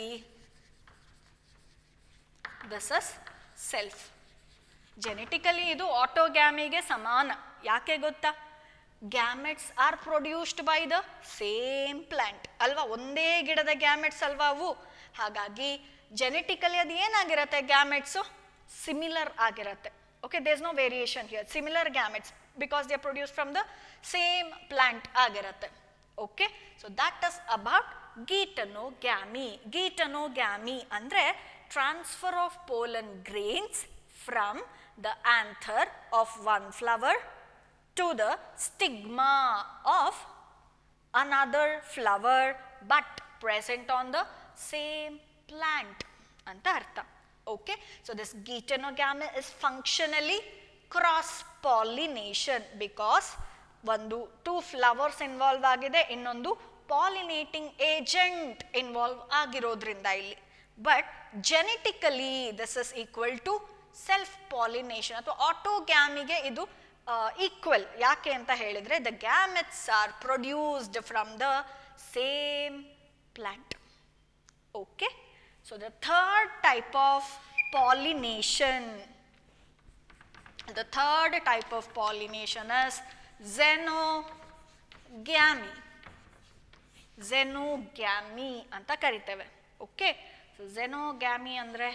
[SPEAKER 1] this is self genetically ಇದು ಆಟೋಗ್ಯಾಮಿಗೆ ಸಮಾನ ಯಾಕೆ ಗೊತ್ತಾ gametes are produced by the same plant ಅಲ್ವಾ ಒಂದೇ ಗಿಡದ ಗ್ಯಾಮೆಟ್ಸ್ ಅಲ್ವಾ ಅವು ಹಾಗಾಗಿ ಜೆನೆಟಿಕಲಿ ಅದು ಏನಾಗಿರುತ್ತೆ ಗ್ಯಾಮೆಟ್ಸು ಸಿಮಿಲರ್ ಆಗಿರುತ್ತೆ okay there's no variation here similar gametes because they are produced from the same plant ಆಗಿರುತ್ತೆ okay so that is about geitonogamy geitonogamy ಅಂದ್ರೆ transfer of pollen grains from the anther of one flower to the stigma of another flower but present on the same plant ಅಂತ ಅರ್ಥ okay so this geitonogamy is functionally cross pollination because ಒಂದು two flowers involve ಆಗಿದೆ ಇನ್ನೊಂದು pollinating agent involve ಆಗಿರೋದ್ರಿಂದ ಇಲ್ಲಿ but genetically this is equal to self pollination ಅಥವಾ ಆಟೋಗ್ಯಾಮಿಗೆ ಇದು ಈಕ್ವಲ್ ಯಾಕೆ ಅಂತ ಹೇಳಿದ್ರೆ the gametes are produced from the same plant okay so the third type of pollination the third type of pollination is xenogamy xenogamy ಅಂತ ಕರಿತೇವೆ okay so xenogamy ಅಂದ್ರೆ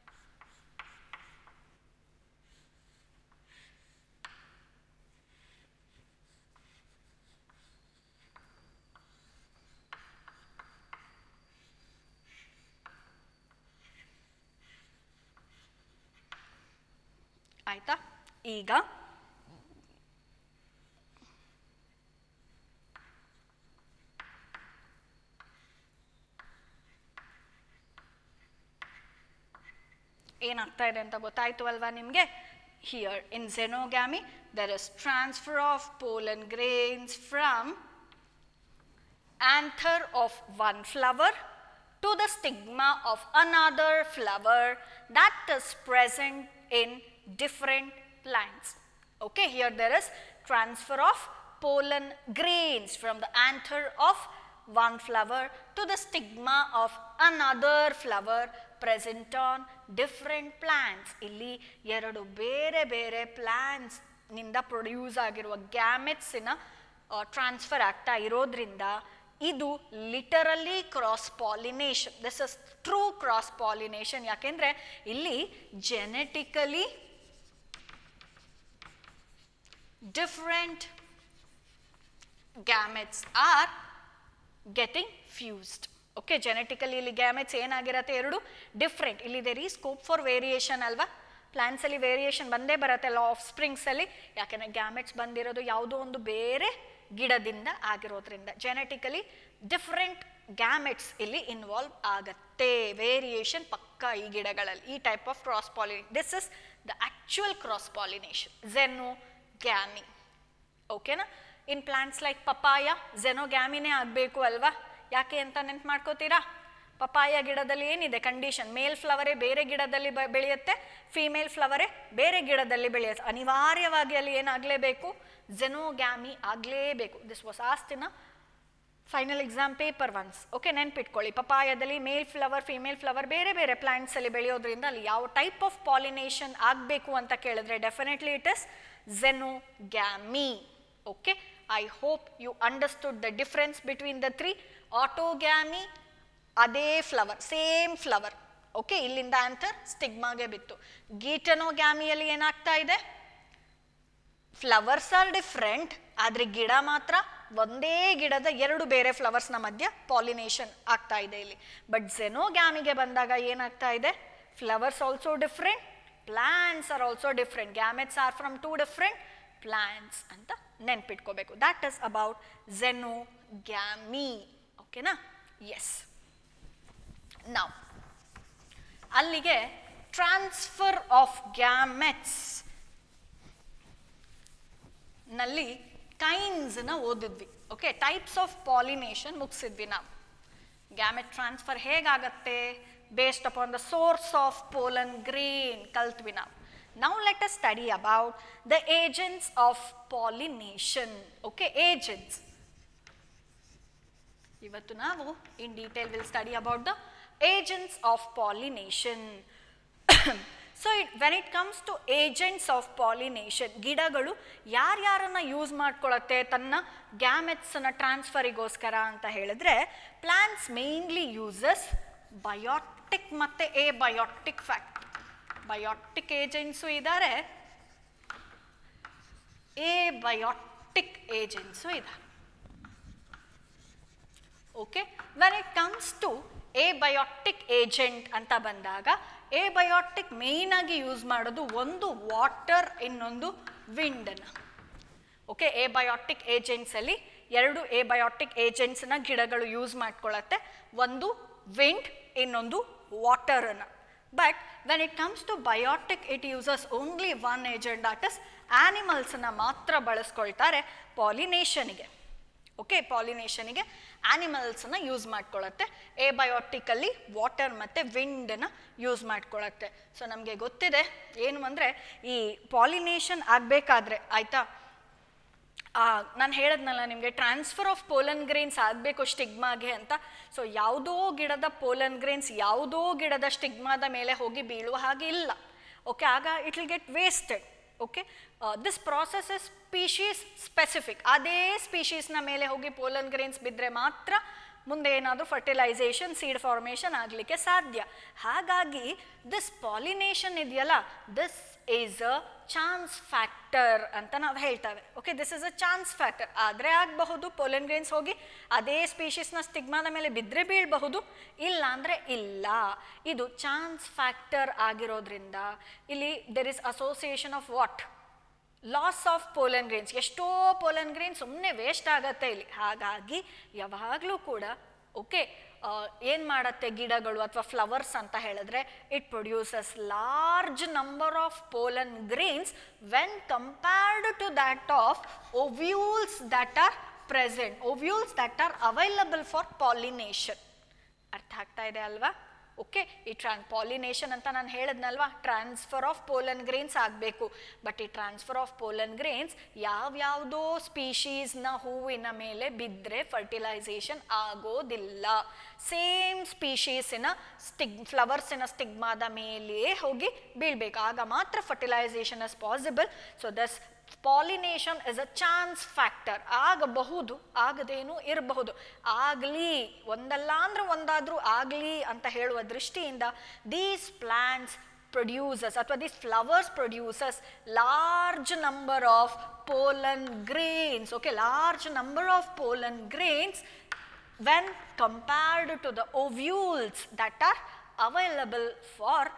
[SPEAKER 1] ಆಯ್ತಾ ಈಗ ಏನಾಗ್ತಾ ಇದೆ ಅಂತ ಗೊತ್ತಾಯ್ತು ಅಲ್ವಾ ನಿಮಗೆ here in xenogamy there is transfer of pollen grains from anther of one flower to the stigma of another flower that is present in different plants. Okay, here there is transfer of pollen grains from the anther of one flower to the stigma of another flower present on different plants. ಇಲ್ಲಿ ಎರಡು ಬೇರೆ ಬೇರೆ plants ನಿಂದ produce ಆಗಿರುವ ಗ್ಯಾಮೆಟ್ಸಿನ transfer ಆಗ್ತಾ ಇರೋದ್ರಿಂದ ಇದು literally cross pollination this is true cross pollination ಯಾಕೆಂದ್ರೆ ಇಲ್ಲಿ genetically different gametes are getting fused okay genetically ಇಲ್ಲಿ ಗ್ಯಾಮೆಟ್ಸ್ ಏನಾಗಿರತ್ತೆ ಎರಡು ಡಿಫ್ರೆಂಟ್ ಇಲ್ಲಿ ದೇರ್ ಈ ಸ್ಕೋಪ್ ಫಾರ್ ವೇರಿಯೇಷನ್ ಅಲ್ವಾ ಪ್ಲಾಂಟ್ಸ್ ಅಲ್ಲಿ ವೇರಿಯೇಷನ್ ಬಂದೇ ಬರುತ್ತೆ ಲಾ ಆಫ್ ಸ್ಪ್ರಿಂಗ್ಸ್ ಅಲ್ಲಿ ಯಾಕೆಂದ್ರೆ ಗ್ಯಾಮೆಟ್ಸ್ ಬಂದಿರೋದು ಯಾವುದೋ ಒಂದು ಬೇರೆ ಗಿಡದಿಂದ ಆಗಿರೋದ್ರಿಂದ ಜೆನೆಟಿಕಲಿ ಡಿಫ್ರೆಂಟ್ ಗ್ಯಾಮೆಟ್ಸ್ ಇಲ್ಲಿ ಇನ್ವಾಲ್ವ್ ಆಗತ್ತೆ ವೇರಿಯೇಷನ್ ಪಕ್ಕ ಈ ಗಿಡಗಳಲ್ಲಿ ಈ type of cross pollination this is the actual cross pollination xenogamy ಓಕೆನಾ ಇನ್ ಪ್ಲಾಂಟ್ಸ್ ಲೈಕ್ ಪಪಾಯ ಝೆನೋಗ್ಯಾಮಿನೇ ಆಗಬೇಕು ಅಲ್ವಾ ಯಾಕೆ ಅಂತ ನೆನ್ಪು ಮಾಡ್ಕೋತೀರಾ ಪಪಾಯ ಗಿಡದಲ್ಲಿ ಏನಿದೆ ಕಂಡೀಷನ್ ಮೇಲ್ ಫ್ಲವರೇ ಬೇರೆ ಗಿಡದಲ್ಲಿ ಬ- ಬೆಳೆಯುತ್ತೆ ಫೀಮೇಲ್ ಫ್ಲವರೇ ಬೇರೆ ಗಿಡದಲ್ಲಿ ಬೆಳೆಯುತ್ತೆ ಅನಿವಾರ್ಯವಾಗಿ ಅಲ್ಲಿ ಏನಾಗಲೇಬೇಕು ಝೆನೋಗ್ಯಾಮಿ ಆಗಲೇಬೇಕು this was asked in final exam paper once okay ನೆನ್ಪಿಟ್ಕೊಳ್ಳಿ ಪಪಾಯದಲ್ಲಿ ಮೇಲ್ ಫ್ಲವರ್ ಫಿಮೇಲ್ ಫ್ಲವರ್ ಬೇರೆ ಬೇರೆ ಪ್ಲಾಂಟ್ಸ್ ಅಲ್ಲಿ ಬೆಳೆಯೋದ್ರಿಂದ ಅಲ್ಲಿ ಯಾವ ಟೈಪ್ ಆಫ್ ಪಾಲಿನೇಷನ್ ಆಗಬೇಕು ಅಂತ ಕೇಳಿದ್ರೆ definitely it is xenogamy okay I hope you understood the difference between the three autogamy ಅದೇ ಫ್ಲವರ್ ಸೇಮ್ ಫ್ಲವರ್ ಓಕೆ ಇಲ್ಲಿಂದ ಆನ್ಸರ್ ಸ್ಟಿಗ್ಮಾಗೆ ಬಿತ್ತು ಗೀಟನೋಗ್ಯಾಮಿಯಲ್ಲಿ ಏನಾಗ್ತಾ ಇದೆ ಫ್ಲವರ್ಸ್ ಆರ್ ಡಿಫ್ರೆಂಟ್ ಆದರೆ ಗಿಡ ಮಾತ್ರ ಒಂದೇ ಗಿಡದ ಎರಡು ಬೇರೆ ಫ್ಲವರ್ಸ್ನ ಮಧ್ಯ ಪಾಲಿನೇಷನ್ ಆಗ್ತಾ ಇದೆ ಇಲ್ಲಿ ಬಟ್ ಝೆನೋಗ್ಯಾಮಿಗೆ ಬಂದಾಗ ಏನಾಗ್ತಾ ಇದೆ flowers also different plants are also different gametes are from two different plants ಅಂತ ನೆನ್ಪಿಟ್ಕೋಬೇಕು ದ್ಯಾಟ್ ಇಸ್ ಅಬೌಟ್ ಝೆನೋಗ್ಯಾಮಿ ಓಕೆನಾ ಎಸ್ ನಾವು ಅಲ್ಲಿಗೆ ಟ್ರಾನ್ಸ್ಫರ್ ಆಫ್ ಗ್ಯಾಮೆಟ್ಸ್ ನಲ್ಲಿ ಕೈನ್ಸ್ನ ಓದಿದ್ವಿ ಓಕೆ ಟೈಪ್ಸ್ ಆಫ್ ಪಾಲಿನೇಷನ್ ಮುಗಿಸಿದ್ವಿ ನಾವು ಗ್ಯಾಮೆಟ್ ಟ್ರಾನ್ಸ್ಫರ್ ಹೇಗಾಗತ್ತೆ based upon the source of pollen grain ಕಲ್ತ್ವಿ ನಾವು now let us study about the agents of pollination okay agents ಇವತ್ತು ನಾವು in detail will study about the agents of pollination so it when it comes to agents of pollination ಗಿಡಗಳು ಯಾರ್ಯಾರನ್ನ use ಮಾಡ್ಕೊಳತ್ತೆ ತನ್ನ ಗ್ಯಾಮೆಟ್ಸನ್ನ ಟ್ರಾನ್ಸ್ಫರಿಗೋಸ್ಕರ ಅಂತ ಹೇಳಿದ್ರೆ ಪ್ಲಾಂಟ್ಸ್ ಮೇನ್ಲಿ ಯೂಸಸ್ ಬಯೋಟಿಕ್ ಮತ್ತು abiotic fact biotic agents ಇದ್ದಾರೆ ಎ ಬಯೋಟಿಕ್ ಏಜೆಂಟ್ಸು ಇದ್ದಾರೆ okay when it comes to abiotic agent ಅಂತ ಬಂದಾಗ ಎ ಬಯೋಟಿಕ್ ಮೇಯ್ನ್ ಆಗಿ ಯೂಸ್ ಮಾಡೋದು ಒಂದು ವಾಟರ್ ಇನ್ನೊಂದು ವಿಂಡನ್ನು ಓಕೆ ಎ ಬಯೋಟಿಕ್ ಏಜೆಂಟ್ಸಲ್ಲಿ ಎರಡು ಎ ಬಯೋಟಿಕ್ ಏಜೆಂಟ್ಸ್ನ ಗಿಡಗಳು ಯೂಸ್ ಮಾಡ್ಕೊಳ್ಳುತ್ತೆ ಒಂದು ವಿಂಡ್ ಇನ್ನೊಂದು ವಾಟರನ್ನು but when it comes to biotic it uses only one agent that is ಆನಿಮಲ್ಸನ್ನ ಮಾತ್ರ ಬಳಸ್ಕೊಳ್ತಾರೆ ಪಾಲಿನೇಷನ್ಗೆ ಓಕೆ ಪಾಲಿನೇಷನ್ಗೆ ಆನಿಮಲ್ಸನ್ನ ಯೂಸ್ ಮಾಡ್ಕೊಳ್ಳುತ್ತೆ ಏಬಯೋಟಿಕಲ್ಲಿ ವಾಟರ್ ಮತ್ತು ವಿಂಡನ್ನ ಯೂಸ್ ಮಾಡ್ಕೊಳ್ಳುತ್ತೆ ಸೊ ನಮಗೆ ಗೊತ್ತಿದೆ ಏನು ಅಂದರೆ ಈ ಪಾಲಿನೇಷನ್ ಆಗಬೇಕಾದ್ರೆ ಆಯಿತಾ ನಾನು ಹೇಳದ್ನಲ್ಲ ನಿಮಗೆ ಟ್ರಾನ್ಸ್ಫರ್ ಆಫ್ ಪೋಲನ್ ಗ್ರೇನ್ಸ್ ಆಗಬೇಕು ಸ್ಟಿಗ್ಮಾಗೆ ಅಂತ ಸೊ ಯಾವುದೋ ಗಿಡದ ಪೋಲನ್ ಗ್ರೇನ್ಸ್ ಯಾವುದೋ ಗಿಡದ ಸ್ಟಿಗ್ಮಾದ ಮೇಲೆ ಹೋಗಿ ಬೀಳುವ ಹಾಗೆ ಇಲ್ಲ ಓಕೆ ಆಗ it will get wasted okay this process is species specific ಅದೇ ಸ್ಪೀಶೀಸ್ನ ಮೇಲೆ ಹೋಗಿ ಪೋಲನ್ ಗ್ರೇನ್ಸ್ ಬಿದ್ದರೆ ಮಾತ್ರ ಮುಂದೆ ಏನಾದರೂ ಫರ್ಟಿಲೈಸೇಷನ್ ಸೀಡ್ ಫಾರ್ಮೇಷನ್ ಆಗಲಿಕ್ಕೆ ಸಾಧ್ಯ ಹಾಗಾಗಿ ದಿಸ್ ಪಾಲಿನೇಷನ್ ಇದೆಯಲ್ಲ this is a chance factor ಅಂತ ನಾವು ಹೇಳ್ತೇವೆ okay this is a chance factor ಆದರೆ ಆಗಬಹುದು ಪೋಲನ್ ಗ್ರೇನ್ಸ್ ಹೋಗಿ ಅದೇ ಸ್ಪೀಶೀಸ್ನ ಸ್ಟಿಗ್ಮಾದ ಮೇಲೆ ಬಿದ್ದರೆ ಬೀಳಬಹುದು ಇಲ್ಲ ಅಂದರೆ ಇಲ್ಲ ಇದು ಚಾನ್ಸ್ ಫ್ಯಾಕ್ಟರ್ ಆಗಿರೋದ್ರಿಂದ ಇಲ್ಲಿ there is association of what loss of pollen grains ಎಷ್ಟೋ ಪೋಲನ್ ಗ್ರೇನ್ ಸುಮ್ಮನೆ ವೇಸ್ಟ್ ಆಗತ್ತೆ ಇಲ್ಲಿ ಹಾಗಾಗಿ ಯಾವಾಗಲೂ ಕೂಡ ಓಕೆ ಏನು ಮಾಡತ್ತೆ ಗಿಡಗಳು ಅಥವಾ ಫ್ಲವರ್ಸ್ ಅಂತ ಹೇಳಿದ್ರೆ it produces large number of pollen grains when compared to that of ovules that are present ovules that are available for pollination ಅರ್ಥ ಆಗ್ತಾ ಇದೆ ಅಲ್ವಾ ಓಕೆ ಈ ಟ್ರಾನ್ ಪಾಲಿನೇಷನ್ ಅಂತ ನಾನು ಹೇಳಿದ್ನಲ್ವಾ ಟ್ರಾನ್ಸ್ಫರ್ ಆಫ್ ಪೋಲನ್ ಗ್ರೇನ್ಸ್ ಆಗಬೇಕು ಬಟ್ ಈ ಟ್ರಾನ್ಸ್ಫರ್ ಆಫ್ ಪೋಲನ್ ಗ್ರೇನ್ಸ್ ಯಾವ್ಯಾವುದೋ ಸ್ಪೀಶೀಸ್ನ ಹೂವಿನ ಮೇಲೆ ಬಿದ್ದರೆ ಫರ್ಟಿಲೈಸೇಷನ್ ಆಗೋದಿಲ್ಲ ಸೇಮ್ ಸ್ಪೀಶೀಸಿನ ಸ್ಟಿಗ್ ಫ್ಲವರ್ಸಿನ ಸ್ಟಿಗ್ಮಾದ ಮೇಲೆಯೇ ಹೋಗಿ ಬೀಳ್ಬೇಕು ಆಗ ಮಾತ್ರ fertilization is possible so thus pollination is a chance factor ಆಗಬಹುದು ಆಗದೇನು ಇರಬಹುದು ಆಗಲಿ ಒಂದಲ್ಲ ಅಂದ್ರೆ ಒಂದಾದ್ರೂ ಆಗಲಿ ಅಂತ ಹೇಳುವ ದೃಷ್ಟಿಯಿಂದ ದೀಸ್ ಪ್ಲಾಂಟ್ಸ್ ಪ್ರೊಡ್ಯೂಸಸ್ ಅಥವಾ these flowers produces large number of pollen grains okay large number of pollen grains when compared to the ovules that are available for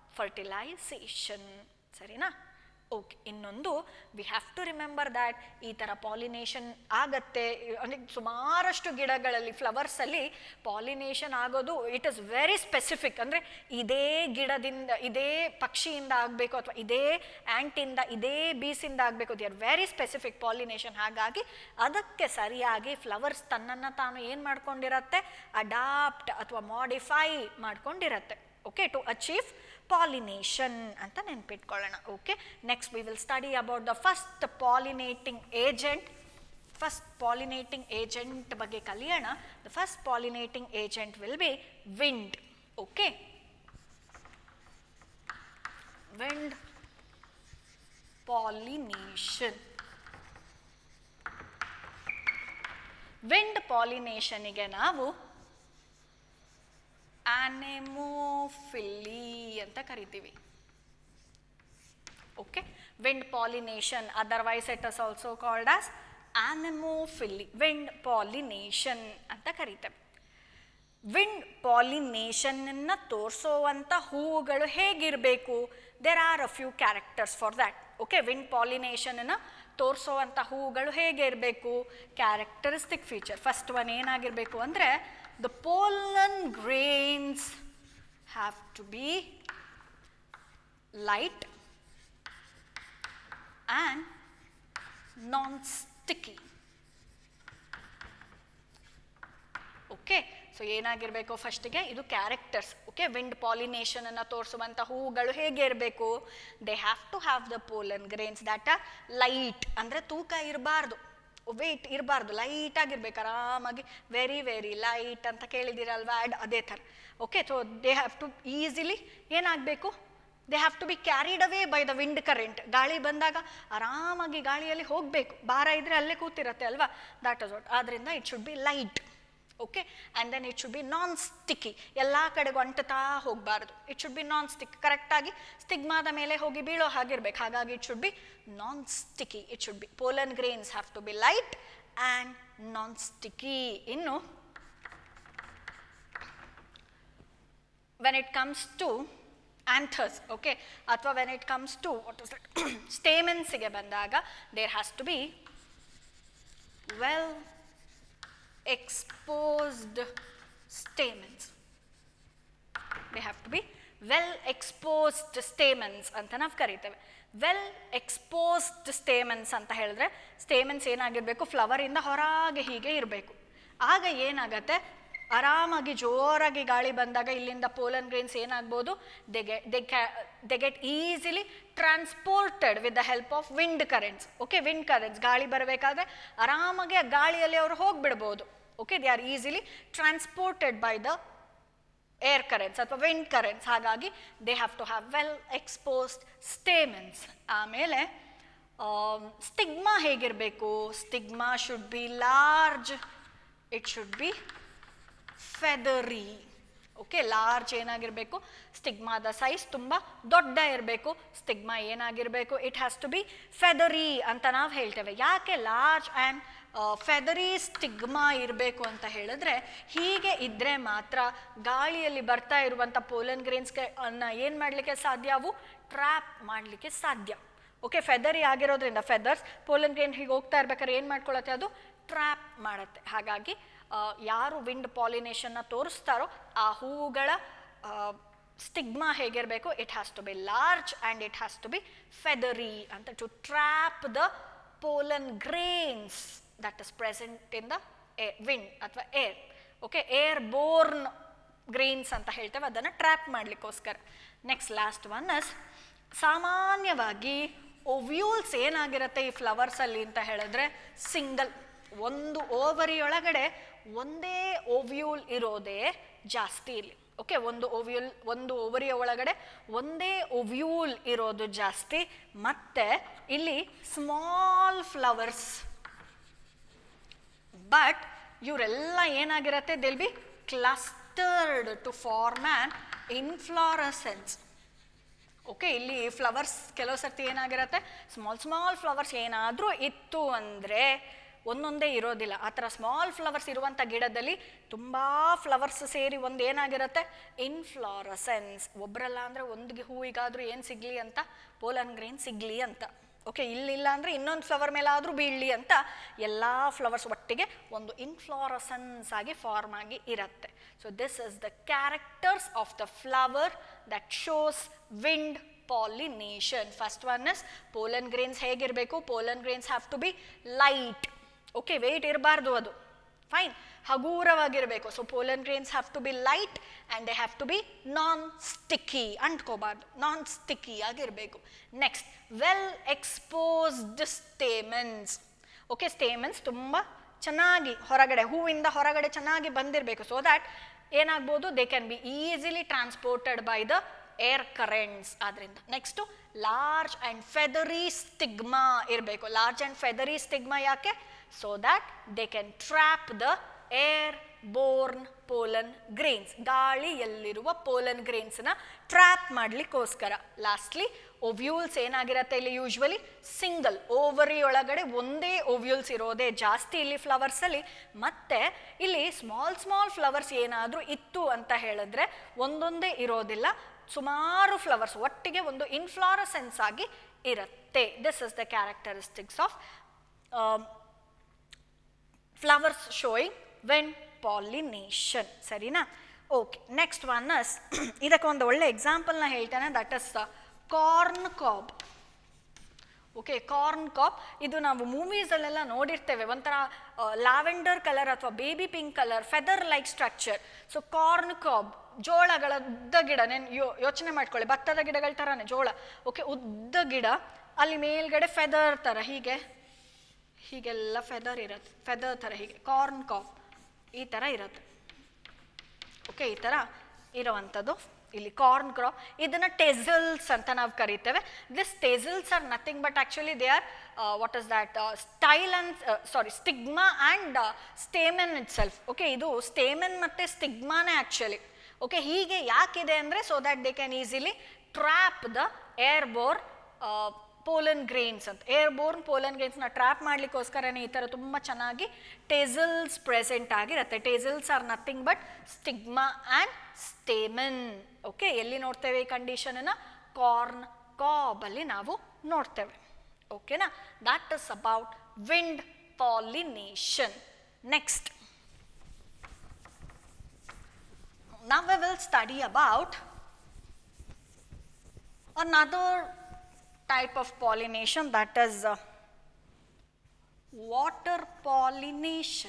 [SPEAKER 1] fertilization ಸರಿನಾ ಓಕೆ ಇನ್ನೊಂದು we have to remember that ಈ ಥರ pollination ಆಗತ್ತೆ ಅಂದರೆ ಸುಮಾರಷ್ಟು ಗಿಡಗಳಲ್ಲಿ ಫ್ಲವರ್ಸಲ್ಲಿ pollination ಆಗೋದು ಇಟ್ ಇಸ್ ವೆರಿ ಸ್ಪೆಸಿಫಿಕ್ ಅಂದರೆ ಇದೇ ಗಿಡದಿಂದ ಇದೇ ಪಕ್ಷಿಯಿಂದ ಆಗಬೇಕು ಅಥವಾ ಇದೇ ಆ್ಯಂಟಿಂದ ಇದೇ ಬೀಸಿಂದ ಆಗಬೇಕು they are very specific pollination ಹಾಗಾಗಿ ಅದಕ್ಕೆ ಸರಿಯಾಗಿ ಫ್ಲವರ್ಸ್ ತನ್ನನ್ನು ತಾನು ಏನು ಮಾಡ್ಕೊಂಡಿರತ್ತೆ ಅಡಾಪ್ಟ್ ಅಥವಾ ಮಾಡಿಫೈ ಮಾಡ್ಕೊಂಡಿರತ್ತೆ ಓಕೆ ಟು ಅಚೀವ್ ಪಾಲಿನೇಷನ್ ಅಂತ ನೆನ್ಪಿಟ್ಕೊಳ್ಳೋಣ okay next we will study about the first pollinating agent first pollinating agent ಬಗ್ಗೆ ಕಲಿಯೋಣ the first pollinating agent will be wind okay wind pollination wind ಪಾಲಿನೇಷನಿಗೆ ನಾವು ಆನೆಮೋಫಿಲಿ ಅಂತ ಕರಿತೀವಿ okay wind pollination otherwise it is also called as anemophily wind pollination ಅಂತ ಕರಿತೇವೆ wind ಪಾಲಿನೇಷನ್ನ ತೋರಿಸೋವಂಥ ಹೂವುಗಳು ಹೇಗಿರಬೇಕು there are a few characters for that okay wind ಪಾಲಿನೇಷನ್ನ ತೋರಿಸೋವಂಥ ಹೂವುಗಳು ಹೇಗೆ ಇರಬೇಕು ಕ್ಯಾರೆಕ್ಟರಿಸ್ಟಿಕ್ ಫೀಚರ್ ಫಸ್ಟ್ ಒನ್ ಏನಾಗಿರಬೇಕು ಅಂದರೆ the pollen grains have to be light and non-sticky. Okay so ಏನಾಗಿರಬೇಕು ಫಸ್ಟಿಗೆ ಇದು ಕ್ಯಾರೆಕ್ಟರ್ಸ್ ಓಕೆ ವಿಂಡ್ ಪಾಲಿನೇಷನ್ ಅನ್ನು ತೋರಿಸುವಂಥ ಹೂವುಗಳು ಹೇಗೆ ಇರಬೇಕು they have to have the pollen grains that are light ಅಂದರೆ ತೂಕ ಇರಬಾರ್ದು ವೆಯ್ಟ್ ಇರಬಾರ್ದು ಲೈಟ್ ಆಗಿರ್ಬೇಕು ಆರಾಮಾಗಿ ವೆರಿ ವೆರಿ ಲೈಟ್ ಅಂತ ಕೇಳಿದಿರಲ್ವಾ ಆ್ಯಡ್ ಅದೇ ಥರ okay so they have to easily ಏನಾಗಬೇಕು they have to be carried away by the wind current ಗಾಳಿ ಬಂದಾಗ ಆರಾಮಾಗಿ ಗಾಳಿಯಲ್ಲಿ ಹೋಗಬೇಕು ಭಾರ ಇದ್ರೆ ಅಲ್ಲೇ ಕೂತಿರತ್ತೆ ಅಲ್ವಾ ದಾಟ್ ಇಸ್ ವಾಟ್ ಆದ್ದರಿಂದ it should be light okay and then it should be non-sticky ಎಲ್ಲ ಕಡೆಗೂ ಅಂಟುತ್ತಾ ಹೋಗಬಾರ್ದು it should be non-stick ಕರೆಕ್ಟಾಗಿ ಸ್ಟಿಗ್ಮಾದ ಮೇಲೆ ಹೋಗಿ ಬೀಳೋ ಹಾಗಿರ್ಬೇಕು ಹಾಗಾಗಿ it should be non-sticky it should be pollen grains have to be light and non-sticky ಇನ್ನು when it comes to anthers okay ಅಥವಾ when it comes to what is that ಸ್ಟೇಮೆನ್ಸಿಗೆ ಬಂದಾಗ there has to be well exposed stamens. They have to be well exposed stamens ಅಂತ ನಾವು ಕರಿತೇವೆ well exposed stamens ಅಂತ ಹೇಳಿದ್ರೆ stamens ಏನಾಗಿರಬೇಕು ಫ್ಲವರಿಂದ ಹೊರಗೆ ಹೀಗೆ ಇರಬೇಕು ಆಗ ಏನಾಗತ್ತೆ ಆರಾಮಾಗಿ ಜೋರಾಗಿ ಗಾಳಿ ಬಂದಾಗ ಇಲ್ಲಿಂದ ಪೋಲನ್ ಗ್ರೇನ್ಸ್ ಏನಾಗ್ಬೋದು ದೆ get they can they get easily transported with the help of wind currents okay wind currents ಗಾಳಿ ಬರಬೇಕಾದ್ರೆ ಆರಾಮಾಗಿ ಆ ಗಾಳಿಯಲ್ಲಿ ಅವರು ಹೋಗ್ಬಿಡ್ಬೋದು ಓಕೆ they are easily transported by the air currents ಅಥವಾ ವಿಂಡ್ ಕರೆಂಟ್ಸ್ ಹಾಗಾಗಿ they have to have well exposed stamens ಆಮೇಲೆ ಸ್ಟಿಗ್ಮಾ ಹೇಗಿರಬೇಕು stigma should be large it should be feathery okay large ಏನಾಗಿರಬೇಕು ಸ್ಟಿಗ್ಮಾದ ಸೈಜ್ ತುಂಬ ದೊಡ್ಡ ಇರಬೇಕು ಸ್ಟಿಗ್ಮಾ ಏನಾಗಿರಬೇಕು it has to be feathery ಅಂತ ನಾವು ಹೇಳ್ತೇವೆ ಯಾಕೆ ಲಾರ್ಜ್ ಆ್ಯಂಡ್ ಫೆದರಿ ಸ್ಟಿಗ್ಮಾ ಇರಬೇಕು ಅಂತ ಹೇಳಿದ್ರೆ ಹೀಗೆ ಇದ್ದರೆ ಮಾತ್ರ ಗಾಳಿಯಲ್ಲಿ ಬರ್ತಾ ಇರುವಂಥ ಪೋಲನ್ ಗ್ರೇನ್ಸ್ಗೆ ಅನ್ನ ಏನು ಮಾಡಲಿಕ್ಕೆ ಸಾಧ್ಯ ಅವು ಟ್ರ್ಯಾಪ್ ಮಾಡಲಿಕ್ಕೆ ಸಾಧ್ಯ ಓಕೆ ಫೆದರಿ ಆಗಿರೋದ್ರಿಂದ ಫೆದರ್ಸ್ ಪೋಲನ್ ಗ್ರೇನ್ ಹೀಗೆ ಹೋಗ್ತಾ ಇರ್ಬೇಕಾದ್ರೆ ಏನು ಮಾಡ್ಕೊಳತ್ತೆ ಅದು ಟ್ರ್ಯಾಪ್ ಮಾಡುತ್ತೆ ಹಾಗಾಗಿ ಆ, ಯಾರು ವಿಂಡ್ ಪಾಲಿನೇಷನ್ನ ತೋರಿಸ್ತಾರೋ ಆ ಹೂವುಗಳ ಸ್ಟಿಗ್ಮಾ ಹೇಗಿರಬೇಕು it has to be large and it has to be feathery ಅಂತ to trap the pollen grains that is present in the wind ಅಥವಾ air okay airborne grains ಅಂತ ಹೇಳ್ತೇವೆ ಅದನ್ನು ಟ್ರ್ಯಾಪ್ ಮಾಡಲಿಕ್ಕೋಸ್ಕರ ನೆಕ್ಸ್ಟ್ ಲಾಸ್ಟ್ ಒನ್ ಇಸ್ ಸಾಮಾನ್ಯವಾಗಿ ovules ಏನಾಗಿರುತ್ತೆ ಈ ಫ್ಲವರ್ಸಲ್ಲಿ ಅಂತ ಹೇಳಿದ್ರೆ ಸಿಂಗಲ್ ಒಂದು ಓವರಿ ಒಳಗಡೆ ಒಂದೇ ಓವ್ಯೂಲ್ ಇರೋದೇ ಜಾಸ್ತಿ ಇಲ್ಲಿ ಓಕೆ ಒಂದು ಓವ್ಯೂಲ್ ಒಂದು ಓವರಿಯ ಒಳಗಡೆ ಒಂದೇ ಓವ್ಯೂಲ್ ಇರೋದು ಜಾಸ್ತಿ ಮತ್ತೆ ಇಲ್ಲಿ ಸ್ಮಾಲ್ ಫ್ಲವರ್ಸ್ ಬಟ್ ಇವರೆಲ್ಲ ಏನಾಗಿರತ್ತೆ they'll be clustered to form an inflorescence okay ಇಲ್ಲಿ ಫ್ಲವರ್ಸ್ ಕೆಲವು ಸರ್ತಿ ಏನಾಗಿರತ್ತೆ ಸ್ಮಾಲ್ ಸ್ಮಾಲ್ ಫ್ಲವರ್ಸ್ ಏನಾದರೂ ಇತ್ತು ಅಂದರೆ ಒಂದೊಂದೇ ಇರೋದಿಲ್ಲ ಆ ಥರ ಸ್ಮಾಲ್ ಫ್ಲವರ್ಸ್ ಇರುವಂಥ ಗಿಡದಲ್ಲಿ ತುಂಬ ಫ್ಲವರ್ಸ್ ಸೇರಿ ಒಂದು ಏನಾಗಿರುತ್ತೆ ಇನ್ಫ್ಲಾರಸೆನ್ಸ್ ಒಬ್ಬರಲ್ಲ ಅಂದರೆ ಒಂದು ಹೂವಿಗಾದರೂ ಏನು ಸಿಗಲಿ ಅಂತ ಪೋಲನ್ ಗ್ರೀನ್ ಸಿಗಲಿ ಅಂತ ಓಕೆ ಇಲ್ಲಿಲ್ಲ ಅಂದರೆ ಇನ್ನೊಂದು ಫ್ಲವರ್ ಮೇಲೆ ಆದರೂ ಬೀಳಲಿ ಅಂತ ಎಲ್ಲ ಫ್ಲವರ್ಸ್ ಒಟ್ಟಿಗೆ ಒಂದು ಇನ್ಫ್ಲಾರಸನ್ಸ್ ಆಗಿ ಫಾರ್ಮ್ ಆಗಿ ಇರುತ್ತೆ so this is the characters of the flower that shows wind pollination first one is pollen grains ಹೇಗಿರಬೇಕು pollen grains have to be light okay weight ಇರಬಾರ್ದು ಅದು ಫೈನ್ ಹಗೂರವಾಗಿರಬೇಕು so pollen grains have to be light and they have to be non-sticky ಅಂಟ್ಕೋಬಾರ್ದು non-sticky ಆಗಿರಬೇಕು next well exposed stamens okay stamens ತುಂಬ ಚೆನ್ನಾಗಿ ಹೊರಗಡೆ ಹೂವಿಂದ ಹೊರಗಡೆ ಚೆನ್ನಾಗಿ ಬಂದಿರಬೇಕು ಸೊ ದ್ಯಾಟ್ ಏನಾಗ್ಬೋದು they can be easily transported by the air currents ಆದ್ರಿಂದ next large and feathery stigma ಇರಬೇಕು ಲಾರ್ಜ್ ಆ್ಯಂಡ್ ಫೆದರಿ ಸ್ಟಿಗ್ಮಾ ಯಾಕೆ so that they can trap the airborne pollen grains ಗಾಳಿಯಲ್ಲಿರುವ ಪೋಲನ್ ಗ್ರೇನ್ಸ್ನ trap ಮಾಡಲಿಕ್ಕೋಸ್ಕರ lastly ovules ಏನಾಗಿರುತ್ತೆ ಇಲ್ಲಿ usually single ovary ಒಳಗಡೆ ಒಂದೇ ಒವ್ಯೂಲ್ಸ್ ಇರೋದೇ ಜಾಸ್ತಿ ಇಲ್ಲಿ ಫ್ಲವರ್ಸಲ್ಲಿ ಮತ್ತೆ ಇಲ್ಲಿ ಸ್ಮಾಲ್ ಸ್ಮಾಲ್ ಫ್ಲವರ್ಸ್ ಏನಾದರೂ ಇತ್ತು ಅಂತ ಹೇಳಿದ್ರೆ ಒಂದೊಂದೇ ಇರೋದಿಲ್ಲ ಸುಮಾರು ಫ್ಲವರ್ಸ್ ಒಟ್ಟಿಗೆ ಒಂದು ಇನ್ಫ್ಲಾರಸೆನ್ಸ್ ಆಗಿ ಇರುತ್ತೆ this is the characteristics of flowers showing when pollination ಸರಿನಾ ಓಕೆ ನೆಕ್ಸ್ಟ್ ಒನ್ ಅಸ್ ಇದಕ್ಕೆ ಒಂದು ಒಳ್ಳೆ ಎಕ್ಸಾಂಪಲ್ನ ಹೇಳ್ತೇನೆ that is corn cob okay corn cob ಇದು ನಾವು ಮೂವೀಸಲ್ಲೆಲ್ಲ ನೋಡಿರ್ತೇವೆ ಒಂಥರ ಲ್ಯಾವೆಂಡರ್ ಕಲರ್ ಅಥವಾ baby pink colour feather like structure so corn cob ಜೋಳಗಳ ಉದ್ದ ಗಿಡ ನೆನ್ ಯೋ ಯೋಚನೆ ಮಾಡ್ಕೊಳ್ಳಿ ಭತ್ತದ ಗಿಡಗಳ ಥರನೇ ಜೋಳ ಓಕೆ ಉದ್ದ ಗಿಡ ಅಲ್ಲಿ ಮೇಲ್ಗಡೆ ಫೆದರ್ ಥರ ಹೀಗೆ ಹೀಗೆಲ್ಲ ಫೆದರ್ ಇರುತ್ತೆ ಫೆದರ್ ಥರ ಹೀಗೆ ಕಾರ್ನ್ ಕಾಪ್ ಈ ಥರ ಇರುತ್ತೆ ಓಕೆ ಈ ಥರ ಇರೋವಂಥದ್ದು ಇಲ್ಲಿ ಕಾರ್ನ್ ಕ್ರಾಪ್ ಇದನ್ನ ಟೆಸಲ್ಸ್ ಅಂತ ನಾವು ಕರಿತೇವೆ this tassels are nothing but actually they are what is that style and sorry stigma and stamen itself okay ಇದು ಸ್ಟೇಮೆನ್ ಮತ್ತು ಸ್ಟಿಗ್ಮಾನೇ ಆ್ಯಕ್ಚುಲಿ ಓಕೆ ಹೀಗೆ ಯಾಕಿದೆ ಅಂದರೆ so that they can easily trap the airborne pollen grains ಅಂತ airborne pollen ಗ್ರೇನ್ಸ್ನ ಟ್ರ್ಯಾಪ್ ಮಾಡಲಿಕ್ಕೋಸ್ಕರನೇ ಈ ಥರ ತುಂಬ ಚೆನ್ನಾಗಿ ಟೇಸಲ್ಸ್ ಪ್ರೆಸೆಂಟ್ ಆಗಿರುತ್ತೆ tassels are nothing but stigma and stamen okay ಎಲ್ಲಿ ನೋಡ್ತೇವೆ ಈ ಕಂಡೀಷನನ್ನು ಕಾರ್ನ್ ಕಾಬಲ್ಲಿ ನಾವು ನೋಡ್ತೇವೆ ಓಕೆನಾ that is about wind pollination next now we will study about another type of pollination that is uh, water pollination.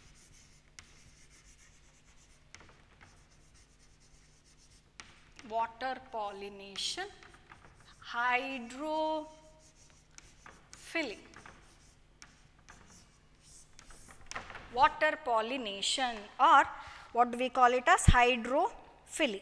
[SPEAKER 1] Water pollination, hydrophily. Water pollination or what do we call it as hydrophily.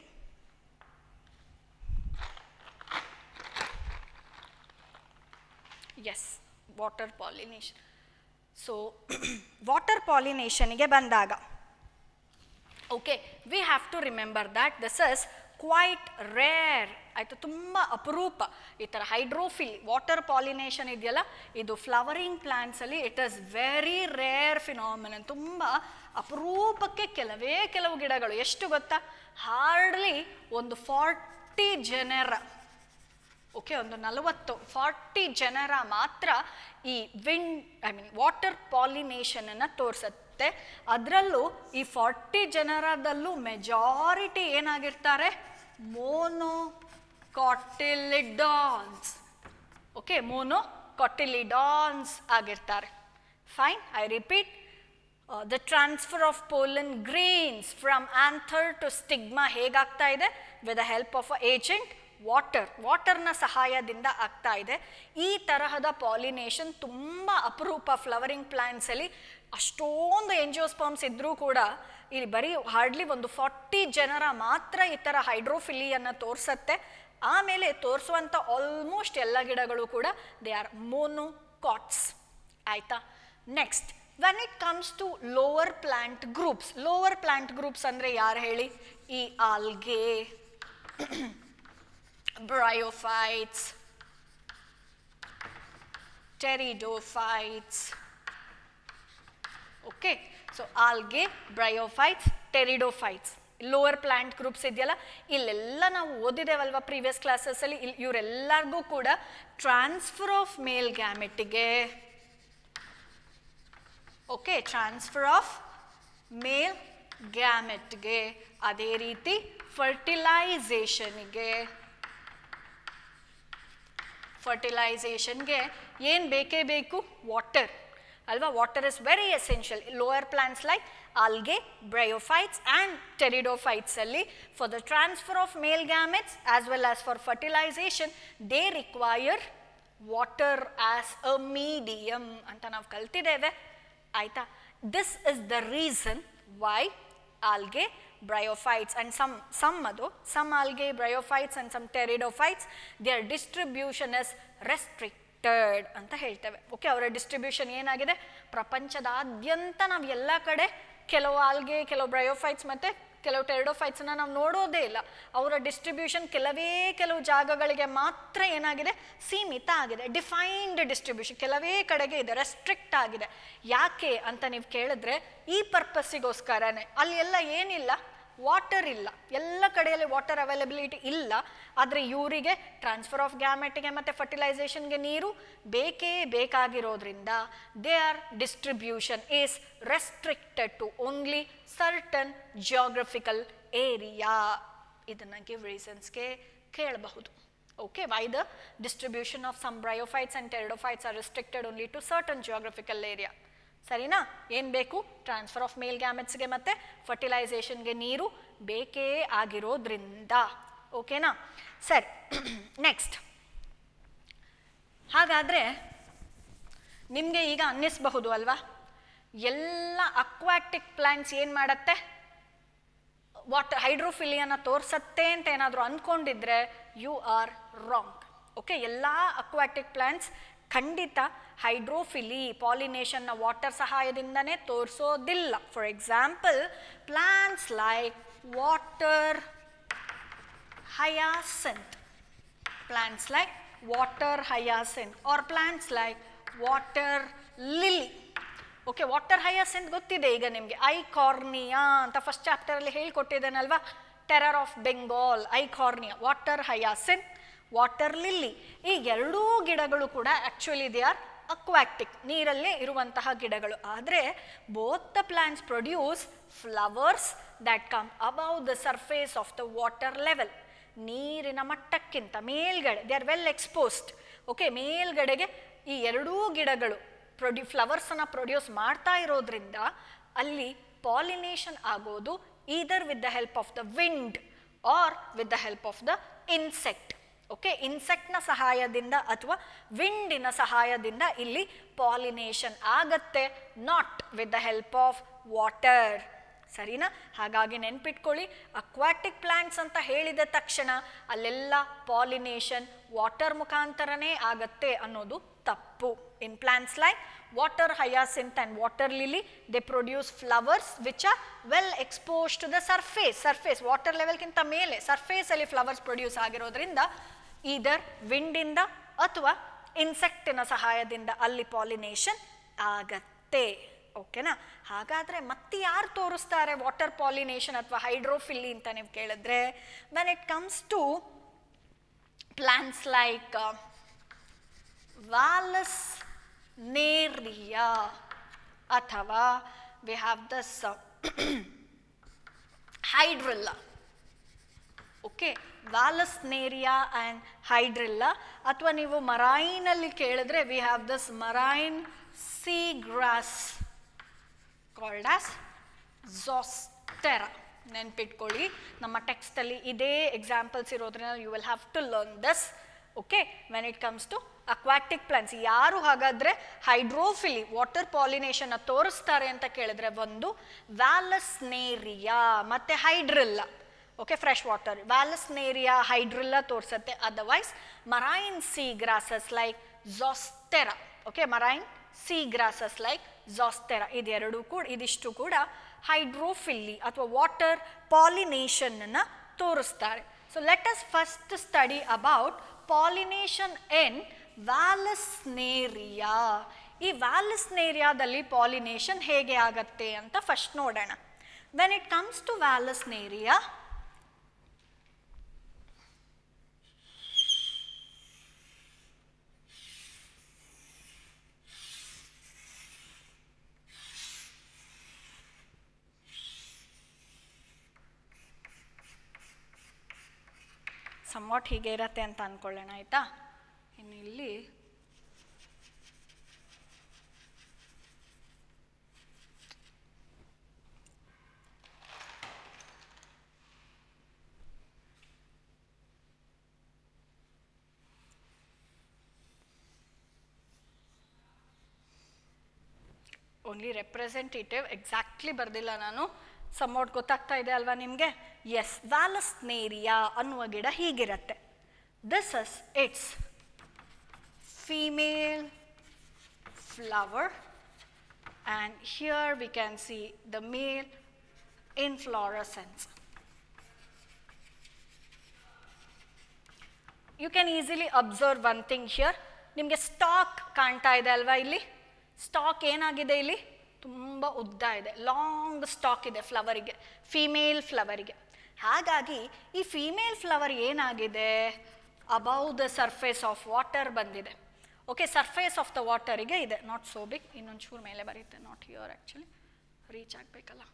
[SPEAKER 1] Yes water pollination so water ಪಾಲಿನೇಷನ್ಗೆ ಬಂದಾಗ okay we have to remember that this is quite rare ಆಯಿತು ತುಂಬ ಅಪರೂಪ ಈ ಥರ ಹೈಡ್ರೋಫಿಲ್ water pollination ಇದೆಯಲ್ಲ ಇದು flowering ಪ್ಲ್ಯಾಂಟ್ಸಲ್ಲಿ it is very rare phenomenon ತುಂಬ ಅಪರೂಪಕ್ಕೆ ಕೆಲವೇ ಕೆಲವು ಗಿಡಗಳು ಎಷ್ಟು ಗೊತ್ತಾ ಹಾರ್ಡ್ಲಿ ಒಂದು ಫಾರ್ಟಿ ಜನರ ಓಕೆ ಒಂದು ನಲವತ್ತು ಫಾರ್ಟಿ ಜನರ ಮಾತ್ರ ಈ ವಿಂಡ್ ಐ ಮೀನ್ ವಾಟರ್ ಪಾಲಿನೇಷನನ್ನು ತೋರಿಸುತ್ತೆ ಅದರಲ್ಲೂ ಈ ಫಾರ್ಟಿ ಜನರದಲ್ಲೂ ಮೆಜಾರಿಟಿ ಏನಾಗಿರ್ತಾರೆ monocotyledons okay monocotyledons ಆಗಿರ್ತಾರೆ fine I repeat the transfer of pollen grains from anther to stigma ಹೇಗಾಗ್ತಾ ಇದೆ with the help of a agent water ವಾಟರ್ನ ಸಹಾಯದಿಂದ ಆಗ್ತಾ ಇದೆ ಈ ತರಹದ ಪಾಲಿನೇಷನ್ ತುಂಬ ಅಪರೂಪ ಫ್ಲವರಿಂಗ್ ಪ್ಲ್ಯಾಂಟ್ಸಲ್ಲಿ ಅಷ್ಟೊಂದು ಎಂಜಿಯೋಸ್ಪಾಮ್ಸ್ ಇದ್ದರೂ ಕೂಡ ಇಲ್ಲಿ ಬರೀ ಹಾರ್ಡ್ಲಿ ಒಂದು ಫಾರ್ಟಿ ಜನರ ಮಾತ್ರ ಈ ಥರ ಹೈಡ್ರೋಫಿಲಿಯನ್ನು ತೋರಿಸತ್ತೆ ಆಮೇಲೆ ತೋರಿಸುವಂಥ ಆಲ್ಮೋಸ್ಟ್ ಎಲ್ಲ ಗಿಡಗಳು ಕೂಡ ದೇ ಆರ್ ಮೋನೋಕಾಟ್ಸ್ ಆಯಿತಾ next when it comes to lower plant groups lower plant groups ಅಂದರೆ ಯಾರು ಹೇಳಿ ಈ algae bryophytes, pteridophytes. Okay, so algae, bryophytes, pteridophytes. Lower plant groups ಇದೆಯಲ್ಲ ಇಲ್ಲೆಲ್ಲ ನಾವು ಓದಿದ್ದೇವಲ್ವ ಪ್ರೀವಿಯಸ್ ಕ್ಲಾಸಸ್ಸಲ್ಲಿ ಇಲ್ಲಿ ಇವರೆಲ್ಲರಿಗೂ ಕೂಡ ಟ್ರಾನ್ಸ್ಫರ್ ಆಫ್ ಮೇಲ್ ಗ್ಯಾಮೆಟಿಗೆ ಓಕೆ ಟ್ರಾನ್ಸ್ಫರ್ ಆಫ್ ಮೇಲ್ ಗ್ಯಾಮೆಟ್ಗೆ ಅದೇ ರೀತಿ ಫರ್ಟಿಲೈಸೇಷನ್ಗೆ ಫರ್ಟಿಲೈಸೇಷನ್ಗೆ ಏನು ಬೇಕೇ ಬೇಕು ವಾಟರ್ ಅಲ್ವಾ water is very essential lower plants like algae bryophytes and pteridophytes ಅಲ್ಲಿ for the transfer of male gametes as well as for fertilization they require water as a medium ಅಂತ ನಾವು ಕಲ್ತಿದ್ದೇವೆ ಆಯಿತಾ this is the reason why algae, bryophytes and some, some adu, some algae, bryophytes and some pteridophytes, their distribution is restricted ಅಂತ ಹೇಳ್ತೇವೆ okay ಅವರ distribution ಏನಾಗಿದೆ ಪ್ರಪಂಚದಾದ್ಯಂತ ನಾವು ಎಲ್ಲ ಕಡೆ ಕೆಲವು ಆಲ್ಗೆ ಕೆಲವು ಬ್ರಯೋಫೈಟ್ಸ್ ಮತ್ತು ಕೆಲವು ಟೆರಿಡೋಫೈಟ್ಸನ್ನ ನಾವು ನೋಡೋದೇ ಇಲ್ಲ ಅವರ ಡಿಸ್ಟ್ರಿಬ್ಯೂಷನ್ ಕೆಲವೇ ಕೆಲವು ಜಾಗಗಳಿಗೆ ಮಾತ್ರ ಏನಾಗಿದೆ ಸೀಮಿತ ಆಗಿದೆ ಡಿಫೈನ್ಡ್ ಡಿಸ್ಟ್ರಿಬ್ಯೂಷನ್ ಕೆಲವೇ ಕಡೆಗೆ ಇದೆ ರೆಸ್ಟ್ರಿಕ್ಟ್ ಆಗಿದೆ ಯಾಕೆ ಅಂತ ನೀವು ಕೇಳಿದ್ರೆ ಈ ಪರ್ಪಸ್ಸಿಗೋಸ್ಕರನೇ ಅಲ್ಲಿ ಎಲ್ಲ ಏನಿಲ್ಲ ವಾಟರ್ ಇಲ್ಲ ಎಲ್ಲ ಕಡೆಯಲ್ಲಿ ವಾಟರ್ ಅವೈಲಬಿಲಿಟಿ ಇಲ್ಲ ಆದರೆ ಇವರಿಗೆ ಟ್ರಾನ್ಸ್ಫರ್ ಆಫ್ ಗ್ಯಾಮೆಟ್ಗೆ ಮತ್ತು ಫರ್ಟಿಲೈಸೇಷನ್ಗೆ ನೀರು ಬೇಕೇ ಬೇಕಾಗಿರೋದ್ರಿಂದ they are distribution is restricted to only certain geographical area ಇದನ್ನು ಗಿವ್ ರೀಸನ್ಸ್ಗೆ ಕೇಳಬಹುದು okay why the distribution of some bryophytes and pteridophytes are restricted only to certain geographical area ಸರಿನಾ ಏನು ಬೇಕು ಟ್ರಾನ್ಸ್ಫರ್ ಆಫ್ ಮೇಲ್ ಗ್ಯಾಮೆಟ್ಸ್ಗೆ ಮತ್ತು ಫರ್ಟಿಲೈಸೇಷನ್ಗೆ ನೀರು ಬೇಕೇ ಆಗಿರೋದ್ರಿಂದ ಓಕೆನಾ ಸರಿ ನೆಕ್ಸ್ಟ್ ಹಾಗಾದರೆ ನಿಮಗೆ ಈಗ ಅನ್ನಿಸ್ಬಹುದು ಅಲ್ವಾ ಎಲ್ಲ ಅಕ್ವಾಟಿಕ್ ಪ್ಲಾಂಟ್ಸ್ ಏನು ಮಾಡತ್ತೆ ವಾಟರ್ ಹೈಡ್ರೋಫಿಲಿಯನ್ನ ತೋರಿಸತ್ತೆ ಅಂತ ಏನಾದರೂ ಅಂದ್ಕೊಂಡಿದ್ರೆ ಯು ಆರ್ ರಾಂಗ್ ಓಕೆ ಎಲ್ಲ ಅಕ್ವಾಟಿಕ್ ಪ್ಲಾಂಟ್ಸ್ ಖಂಡಿತ ಹೈಡ್ರೋಫಿಲಿ ಪಾಲಿನೇಷನ್ನ ವಾಟರ್ ಸಹಾಯದಿಂದನೇ ತೋರಿಸೋದಿಲ್ಲ for example plants like water hyacinth plants like water hyacinth or plants like water lily okay water hyacinth ಗೊತ್ತಿದೆ ಈಗ ನಿಮಗೆ ಐ ಕಾರ್ನಿಯಾ ಅಂತ ಫಸ್ಟ್ ಚಾಪ್ಟರಲ್ಲಿ ಹೇಳ್ಕೊಟ್ಟಿದ್ದೇನಲ್ವಾ terror of Bengal Eichhornia water hyacinth water lily ಈ ಎರಡೂ ಗಿಡಗಳು ಕೂಡ ಆ್ಯಕ್ಚುಲಿ ದೇ ಆರ್ ಅಕ್ವಾಟಿಕ್ ನೀರಲ್ಲೇ ಇರುವಂತಹ ಗಿಡಗಳು ಆದರೆ both the plants produce flowers that come above the surface of the water level ನೀರಿನ ಮಟ್ಟಕ್ಕಿಂತ ಮೇಲ್ಗಡೆ they are well exposed okay ಮೇಲ್ಗಡೆಗೆ ಈ ಎರಡೂ ಗಿಡಗಳು ಪ್ರೊಡ್ಯೂ ಫ್ಲವರ್ಸನ್ನು ಪ್ರೊಡ್ಯೂಸ್ ಮಾಡ್ತಾ ಇರೋದ್ರಿಂದ ಅಲ್ಲಿ ಪಾಲಿನೇಷನ್ ಆಗೋದು either with the help of the wind or with the help of the insect okay ಇನ್ಸೆಕ್ಟ್ನ ಸಹಾಯದಿಂದ ಅಥವಾ ವಿಂಡಿನ ಸಹಾಯದಿಂದ ಇಲ್ಲಿ ಪಾಲಿನೇಷನ್ ಆಗತ್ತೆ not with the help of water ಸರಿನಾ ಹಾಗಾಗಿ ನೆನ್ಪಿಟ್ಕೊಳ್ಳಿ ಅಕ್ವಾಟಿಕ್ ಪ್ಲಾಂಟ್ಸ್ ಅಂತ ಹೇಳಿದ ತಕ್ಷಣ ಅಲ್ಲೆಲ್ಲ ಪಾಲಿನೇಷನ್ ವಾಟರ್ ಮುಖಾಂತರನೇ ಆಗತ್ತೆ ಅನ್ನೋದು ತಪ್ಪು in plants like water hyacinth and water lily they produce flowers which are well expose to the surface surface water ಲೆವೆಲ್ಗಿಂತ ಮೇಲೆ ಸರ್ಫೇಸಲ್ಲಿ ಫ್ಲವರ್ಸ್ ಪ್ರೊಡ್ಯೂಸ್ ಆಗಿರೋದ್ರಿಂದ ಈದರ್ ವಿಂಡಿಂದ ಅಥವಾ ಇನ್ಸೆಕ್ಟಿನ ಸಹಾಯದಿಂದ ಅಲ್ಲಿ ಪಾಲಿನೇಷನ್ ಆಗತ್ತೆ ಓಕೆನಾ ಹಾಗಾದರೆ ಮತ್ತೆ ಯಾರು ತೋರಿಸ್ತಾರೆ ವಾಟರ್ ಪಾಲಿನೇಷನ್ ಅಥವಾ ಹೈಡ್ರೋಫಿಲ್ಲಿ ಅಂತ ನೀವು ಕೇಳಿದ್ರೆ when it comes to plants like Vallisneria ಅಥವಾ we have this Hydrilla okay Vallisneria and Hydrilla ಅಥವಾ ನೀವು ಮರೈನಲ್ಲಿ ಕೇಳಿದ್ರೆ we have this marine sea grass called as Zostera ನೆನ್ಪಿಟ್ಕೊಳ್ಳಿ ನಮ್ಮ ಟೆಕ್ಸ್ಟಲ್ಲಿ ಇದೇ ಎಕ್ಸಾಂಪಲ್ಸ್ ಇರೋದ್ರಿಂದ you will have to learn this okay when it comes to aquatic plants ಯಾರು ಹಾಗಾದ್ರೆ ಹೈಡ್ರೋಫಿಲಿ ವಾಟರ್ ಪಾಲಿನೇಷನ್ ತೋರಿಸ್ತಾರೆ ಅಂತ ಕೇಳಿದ್ರೆ ಒಂದು ವ್ಯಾಲಸ್ನೇರಿಯಾ ಮತ್ತೆ Hydrilla okay fresh water Vallisneria Hydrilla ತೋರಿಸುತ್ತೆ otherwise marine sea grasses like Zostera okay marine sea grasses like Zostera ಇದೆರಡು ಕೂಡ ಇದಿಷ್ಟು ಕೂಡ ಹೈಡ್ರೋಫಿಲ್ಲಿ ಅಥವಾ ವಾಟರ್ ಪಾಲಿನೇಷನ್ನ ತೋರಿಸ್ತಾರೆ so let us first study about pollination in Vallisneria ಈ ವ್ಯಾಲಸ್ನೇರಿಯಾದಲ್ಲಿ ಪಾಲಿನೇಷನ್ ಹೇಗೆ ಆಗತ್ತೆ ಅಂತ ಫಸ್ಟ್ ನೋಡೋಣ when it comes to Vallisneria somewhat ಹೀಗೆ ಇರತ್ತೆ ಅಂತ ಅಂದ್ಕೊಳ್ಳೋಣ ಆಯಿತಾ ಇನ್ನು ಇಲ್ಲಿ ಓನ್ಲಿ ರೆಪ್ರೆಸೆಂಟೇಟಿವ್ ಎಕ್ಸಾಕ್ಟ್ಲಿ ಬರ್ದಿಲ್ಲ ನಾನು ಸಮ್ಮೌಟ್ ಗೊತ್ತಾಗ್ತಾ ಇದೆ ಅಲ್ವಾ ನಿಮಗೆ ಎಸ್ ವ್ಯಾಲಸ್ನೇರಿಯಾ ಅನ್ನುವ ಗಿಡ ಹೀಗಿರತ್ತೆ this is its female flower and here we can see the male inflorescence you can easily observe one thing here ನಿಮಗೆ ಸ್ಟಾಕ್ ಕಾಣ್ತಾ ಇದೆ ಅಲ್ವಾ ಇಲ್ಲಿ ಸ್ಟಾಕ್ ಏನಾಗಿದೆ ಇಲ್ಲಿ ತುಂಬ ಉದ್ದ ಇದೆ ಲಾಂಗ್ ಸ್ಟಾಕ್ ಇದೆ ಫ್ಲವರಿಗೆ ಫೀಮೇಲ್ ಫ್ಲವರಿಗೆ ಹಾಗಾಗಿ ಈ ಫೀಮೇಲ್ ಫ್ಲವರ್ ಏನಾಗಿದೆ above the surface of water ಬಂದಿದೆ ಓಕೆ ಸರ್ಫೇಸ್ ಆಫ್ ದ ವಾಟರಿಗೆ ಇದೆ ನಾಟ್ ಸೋ ಬಿಗ್ ಇನ್ನೊಂಚೂರು ಮೇಲೆ ಬರುತ್ತೆ ನಾಟ್ ಹಿಯರ್ ಆ್ಯಕ್ಚುಲಿ ರೀಚ್ ಆಗಬೇಕಲ್ಲ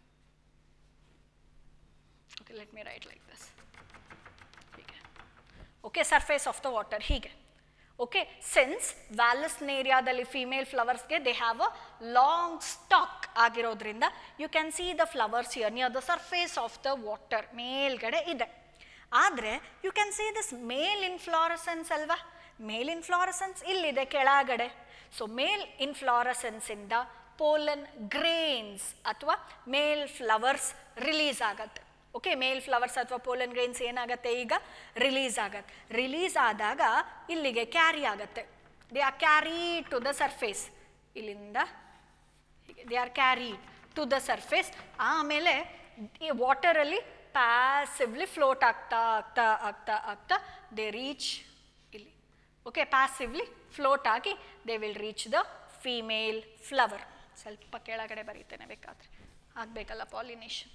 [SPEAKER 1] okay let me write like this ಹೀಗೆ okay surface of the water ಹೀಗೆ ಓಕೆ ಸಿನ್ಸ್ ವ್ಯಾಲಸ್ನೇರಿಯಾದಲ್ಲಿ ಫೀಮೇಲ್ ಫ್ಲವರ್ಸ್ಗೆ they have a long stalk ಆಗಿರೋದ್ರಿಂದ you can see the flowers here near the surface of the water ಮೇಲ್ಗಡೆ ಇದೆ ಆದರೆ you can see this male inflorescence ಅಲ್ವಾ male inflorescence ಇಲ್ಲಿದೆ ಕೆಳಗಡೆ ಸೊ ಮೇಲ್ ಇನ್ಫ್ಲಾರಸೆನ್ಸಿಂದ ಪೋಲನ್ ಗ್ರೇನ್ಸ್ ಅಥವಾ ಮೇಲ್ ಫ್ಲವರ್ಸ್ ರಿಲೀಸ್ ಆಗತ್ತೆ ಓಕೆ ಮೇಲ್ ಫ್ಲವರ್ಸ್ ಅಥವಾ ಪೋಲನ್ ಗ್ರೇನ್ಸ್ ಏನಾಗುತ್ತೆ ಈಗ ರಿಲೀಸ್ ಆಗತ್ತೆ ರಿಲೀಸ್ ಆದಾಗ ಇಲ್ಲಿಗೆ ಕ್ಯಾರಿ ಆಗತ್ತೆ they are carry to the surface ಇಲ್ಲಿಂದ ಹೀಗೆ they are carry to the surface ಆಮೇಲೆ ಈ ವಾಟರಲ್ಲಿ ಪ್ಯಾಸಿವ್ಲಿ ಫ್ಲೋಟ್ ಆಗ್ತಾ ಆಗ್ತಾ ಆಗ್ತಾ ಆಗ್ತಾ ದೇ ರೀಚ್ ಇಲ್ಲಿ ಓಕೆ ಪ್ಯಾಸಿವ್ಲಿ ಫ್ಲೋಟ್ ಆಗಿ they will reach the female flower ಸ್ವಲ್ಪ ಕೆಳಗಡೆ ಬರೀತೇನೆ ಬೇಕಾದರೆ ಆಗಬೇಕಲ್ಲ ಪಾಲಿನೇಷನ್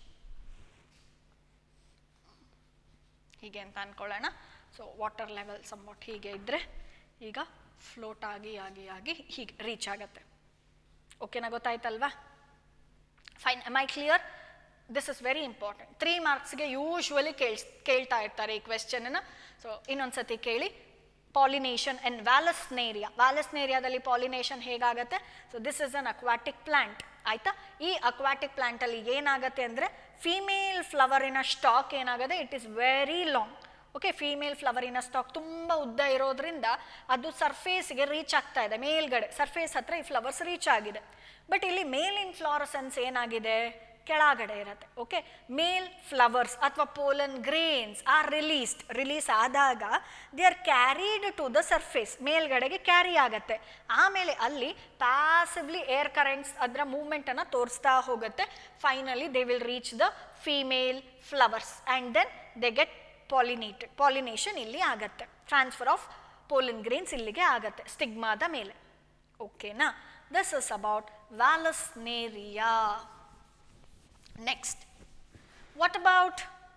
[SPEAKER 1] ಹೀಗೆ ಅಂತ ಅಂದ್ಕೊಳ್ಳೋಣ ಸೊ ವಾಟರ್ ಲೆವೆಲ್ ಸಮ್ವಾಟ್ ಹೀಗೆ ಇದ್ದರೆ ಈಗ ಫ್ಲೋಟ್ ಆಗಿ ಆಗಿ ಆಗಿ ಹೀಗೆ ರೀಚ್ ಆಗತ್ತೆ ಓಕೆನಾ ಗೊತ್ತಾಯ್ತಲ್ವಾ fine am I clear this is very important three ಮಾರ್ಕ್ಸ್ಗೆ ಯೂಶ್ವಲಿ ಕೇಳ್ ಕೇಳ್ತಾ ಇರ್ತಾರೆ ಈ ಕ್ವೆಶ್ಚನನ್ನು ಸೊ ಇನ್ನೊಂದ್ಸತಿ ಕೇಳಿ ಪಾಲಿನೇಷನ್ ಅಂಡ್ ವ್ಯಾಲಸ್ನೇರಿಯಾ ವ್ಯಾಲಸ್ನೇರಿಯಾದಲ್ಲಿ ಪಾಲಿನೇಷನ್ ಹೇಗಾಗತ್ತೆ so this is an aquatic plant ಆಯ್ತಾ ಈ ಅಕ್ವಾಟಿಕ್ ಪ್ಲಾಂಟಲ್ಲಿ ಏನಾಗತ್ತೆ ಅಂದರೆ ಫೀಮೇಲ್ ಫ್ಲವರಿನ ಸ್ಟಾಕ್ ಏನಾಗುತ್ತೆ it is very long okay female ಫ್ಲವರಿನ ಸ್ಟಾಕ್ ತುಂಬ ಉದ್ದ ಇರೋದ್ರಿಂದ ಅದು ಸರ್ಫೇಸ್ಗೆ ರೀಚ್ ಆಗ್ತಾ ಇದೆ ಮೇಲ್ಗಡೆ ಸರ್ಫೇಸ್ ಹತ್ರ ಈ ಫ್ಲವರ್ಸ್ ರೀಚ್ ಆಗಿದೆ ಬಟ್ ಇಲ್ಲಿ ಮೇಲ್ ಇನ್ಫ್ಲಾರಸೆನ್ಸ್ ಏನಾಗಿದೆ ಕೆಳಗಡೆ ಇರುತ್ತೆ ಓಕೆ ಮೇಲ್ ಫ್ಲವರ್ಸ್ ಅಥವಾ pollen grains are released release ಆದಾಗ they are carried to the surface ಮೇಲ್ಗಡೆಗೆ ಕ್ಯಾರಿ ಆಗತ್ತೆ ಆಮೇಲೆ ಅಲ್ಲಿ ಪ್ಯಾಸಿವ್ಲಿ ಏರ್ ಕರೆಂಟ್ಸ್ ಅದರ ಮೂವ್ಮೆಂಟನ್ನು ತೋರಿಸ್ತಾ ಹೋಗುತ್ತೆ finally they will reach the female flowers and then they get pollinated pollination ಇಲ್ಲಿ ಆಗತ್ತೆ ಟ್ರಾನ್ಸ್ಫರ್ ಆಫ್ ಪೋಲಿನ್ ಗ್ರೇನ್ಸ್ ಇಲ್ಲಿಗೆ ಆಗತ್ತೆ ಸ್ಟಿಗ್ಮಾದ ಮೇಲೆ ಓಕೆನಾ this is about Vallisneria next what about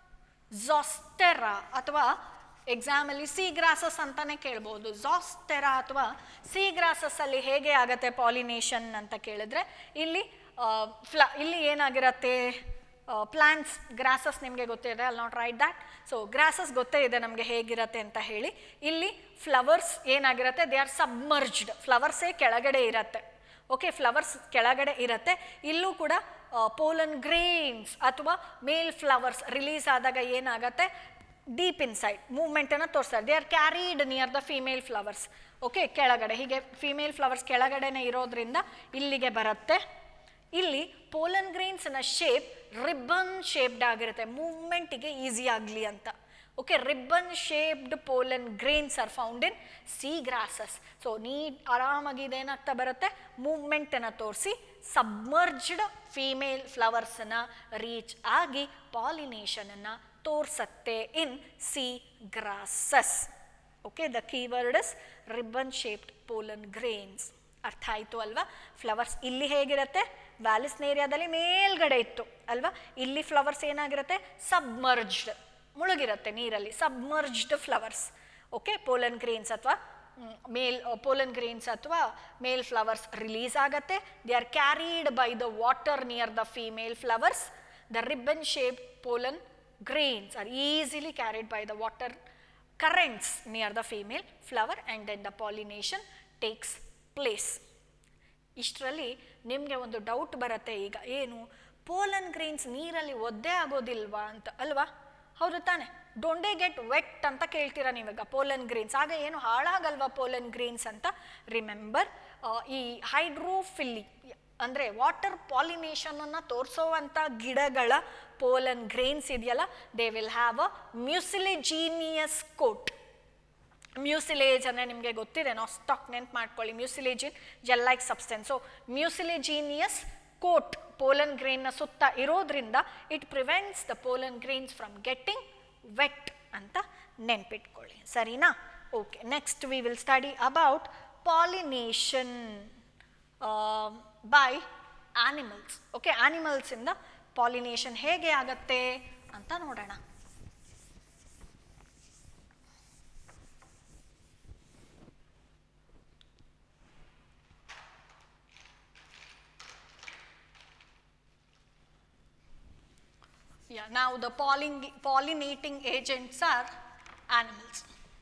[SPEAKER 1] Zostera ಅಥವಾ ಎಕ್ಸಾಮಲ್ಲಿ ಸಿ ಗ್ರಾಸಸ್ ಅಂತಾನೆ ಕೇಳ್ಬೋದು ಝಾಸ್ಟೆರಾ ಅಥವಾ ಸಿ ಗ್ರಾಸಸ್ ಅಲ್ಲಿ ಹೇಗೆ ಆಗತ್ತೆ ಪಾಲಿನೇಷನ್ ಅಂತ ಕೇಳಿದ್ರೆ ಇಲ್ಲಿ ಆ, ಫ್ಲ ಇಲ್ಲಿ ಏನಾಗಿರತ್ತೆ ಪ್ಲಾಂಟ್ಸ್ ಗ್ರಾಸಸ್ ನಿಮಗೆ ಗೊತ್ತಿದೆ ಅಲ್ಲಿ not right that so grasses ಗೊತ್ತೇ ಇದೆ ನಮಗೆ ಹೇಗಿರತ್ತೆ ಅಂತ ಹೇಳಿ ಇಲ್ಲಿ ಫ್ಲವರ್ಸ್ ಏನಾಗಿರತ್ತೆ ದೇ ಆರ್ ಸಬ್ಮರ್ಜ್ಡ್ ಫ್ಲವರ್ಸೇ ಕೆಳಗಡೆ ಇರತ್ತೆ ಓಕೆ ಫ್ಲವರ್ಸ್ ಕೆಳಗಡೆ ಇರುತ್ತೆ ಇಲ್ಲೂ ಕೂಡ ಪೋಲನ್ ಗ್ರೇನ್ಸ್ ಅಥವಾ ಮೇಲ್ ಫ್ಲವರ್ಸ್ ರಿಲೀಸ್ ಆದಾಗ ಏನಾಗತ್ತೆ ಡೀಪ್ ಇನ್ಸೈಡ್ ಮೂವ್ಮೆಂಟನ್ನು ತೋರಿಸ್ತಾರೆ they are carried near the female flowers okay ಕೆಳಗಡೆ ಹೀಗೆ ಫಿಮೇಲ್ ಫ್ಲವರ್ಸ್ ಕೆಳಗಡೆನೆ ಇರೋದ್ರಿಂದ ಇಲ್ಲಿಗೆ ಬರುತ್ತೆ ಇಲ್ಲಿ ಪೋಲನ್ ಗ್ರೇನ್ಸ್ನ ಶೇಪ್ ರಿಬ್ಬನ್ ಶೇಪ್ಡ್ ಆಗಿರುತ್ತೆ ಮೂವ್ಮೆಂಟಿಗೆ ಈಸಿ ಆಗಲಿ ಅಂತ okay ribbon shaped pollen grains are found in sea grasses so neat ಆರಾಮಾಗಿ ಇದೇನಾಗ್ತಾ ಬರುತ್ತೆ ಮೂವ್ಮೆಂಟನ್ನು ತೋರಿಸಿ ಸಬ್ಮರ್ಜ್ಡ್ ಫೀಮೇಲ್ ಫ್ಲವರ್ಸನ್ನು ರೀಚ್ ಆಗಿ ಪಾಲಿನೇಷನನ್ನು ತೋರಿಸತ್ತೆ in sea grasses okay the keyword is ribbon shaped pollen grains ಅರ್ಥ ಆಯಿತು ಅಲ್ವಾ ಫ್ಲವರ್ಸ್ ಇಲ್ಲಿ ಹೇಗಿರುತ್ತೆ ವ್ಯಾಲಿಸ್ನೇರಿಯಾದಲ್ಲಿ ಮೇಲ್ಗಡೆ ಇತ್ತು ಅಲ್ವಾ ಇಲ್ಲಿ ಫ್ಲವರ್ಸ್ ಏನಾಗಿರುತ್ತೆ ಸಬ್ಮರ್ಜ್ಡ್ ಮುಳುಗಿರುತ್ತೆ ನೀರಲ್ಲಿ submerged flowers okay pollen grains ಅಥವಾ ಮೇಲ್ ಪೋಲನ್ ಗ್ರೇನ್ಸ್ ಅಥವಾ ಮೇಲ್ ಫ್ಲವರ್ಸ್ ರಿಲೀಸ್ ಆಗತ್ತೆ they are carried by the water near the female flowers the ribbon shape pollen grains are easily carried by the water currents near the female flower and then the pollination takes place. ಇಷ್ಟರಲ್ಲಿ ನಿಮಗೆ ಒಂದು doubt ಬರುತ್ತೆ ಈಗ ಏನು pollen Green's ನೀರಲ್ಲಿ ಒದ್ದೆ ಆಗೋದಿಲ್ವಾ ಅಂತ ಅಲ್ವಾ ಹೌದು ತಾನೆ ಡೊಂಡೆ ಗೆಟ್ ವೆಟ್ ಅಂತ ಕೇಳ್ತೀರಾ ನೀವಾಗ ಪೋಲನ್ ಗ್ರೀನ್ಸ್ ಆಗ ಏನು ಹಾಳಾಗಲ್ವಾ ಪೋಲನ್ ಗ್ರೀನ್ಸ್ ಅಂತ ರಿಮೆಂಬರ್ ಈ ಹೈಡ್ರೋಫಿಲ್ಲಿ ಅಂದರೆ ವಾಟರ್ ಪಾಲಿನೇಷನನ್ನು ತೋರಿಸೋವಂಥ ಗಿಡಗಳ ಪೋಲನ್ ಗ್ರೇನ್ಸ್ ಇದೆಯಲ್ಲ they will have a mucilaginous coat mucilage ಅಂದರೆ ನಿಮಗೆ ಗೊತ್ತಿದೆ ನಾವು ಸ್ಟಾಕ್ ನೆನ್ಪು ಮಾಡ್ಕೊಳ್ಳಿ mucilage in gel like substance so mucilaginous coat pollen ಗ್ರೇನ್ನ ಸುತ್ತ ಇರೋದ್ರಿಂದ it prevents the pollen grains from getting wet ಅಂತ ನೆನ್ಪಿಟ್ಕೊಳ್ಳಿ ಸರಿನಾ okay next we will study about pollination by animals okay ಆನಿಮಲ್ಸಿಂದ ಪಾಲಿನೇಷನ್ ಹೇಗೆ ಆಗತ್ತೆ ಅಂತ ನೋಡೋಣ Yeah, now the polling, pollinating agents are animals.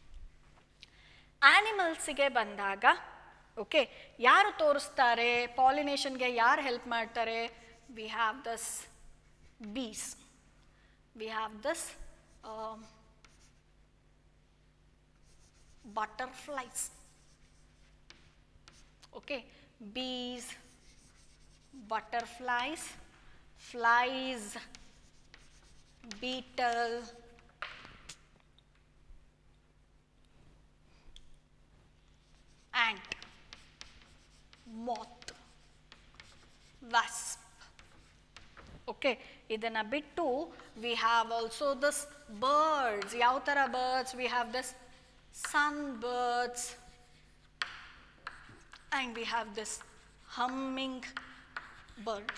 [SPEAKER 1] ಆನಿಮಲ್ಸಿಗೆ ಬಂದಾಗ ಓಕೆ ಯಾರು ತೋರಿಸ್ತಾರೆ ಪಾಲಿನೇಷನ್ಗೆ ಯಾರು ಹೆಲ್ಪ್ ಮಾಡ್ತಾರೆ we have this bees we have this butterflies okay bees butterflies, flies, beetle, ant, moth, wasp. Okay ಇದನ್ನು ಬಿಟ್ಟು we have also this birds ಯಾವ ಥರ birds we have this sun birds and we have this humming birds.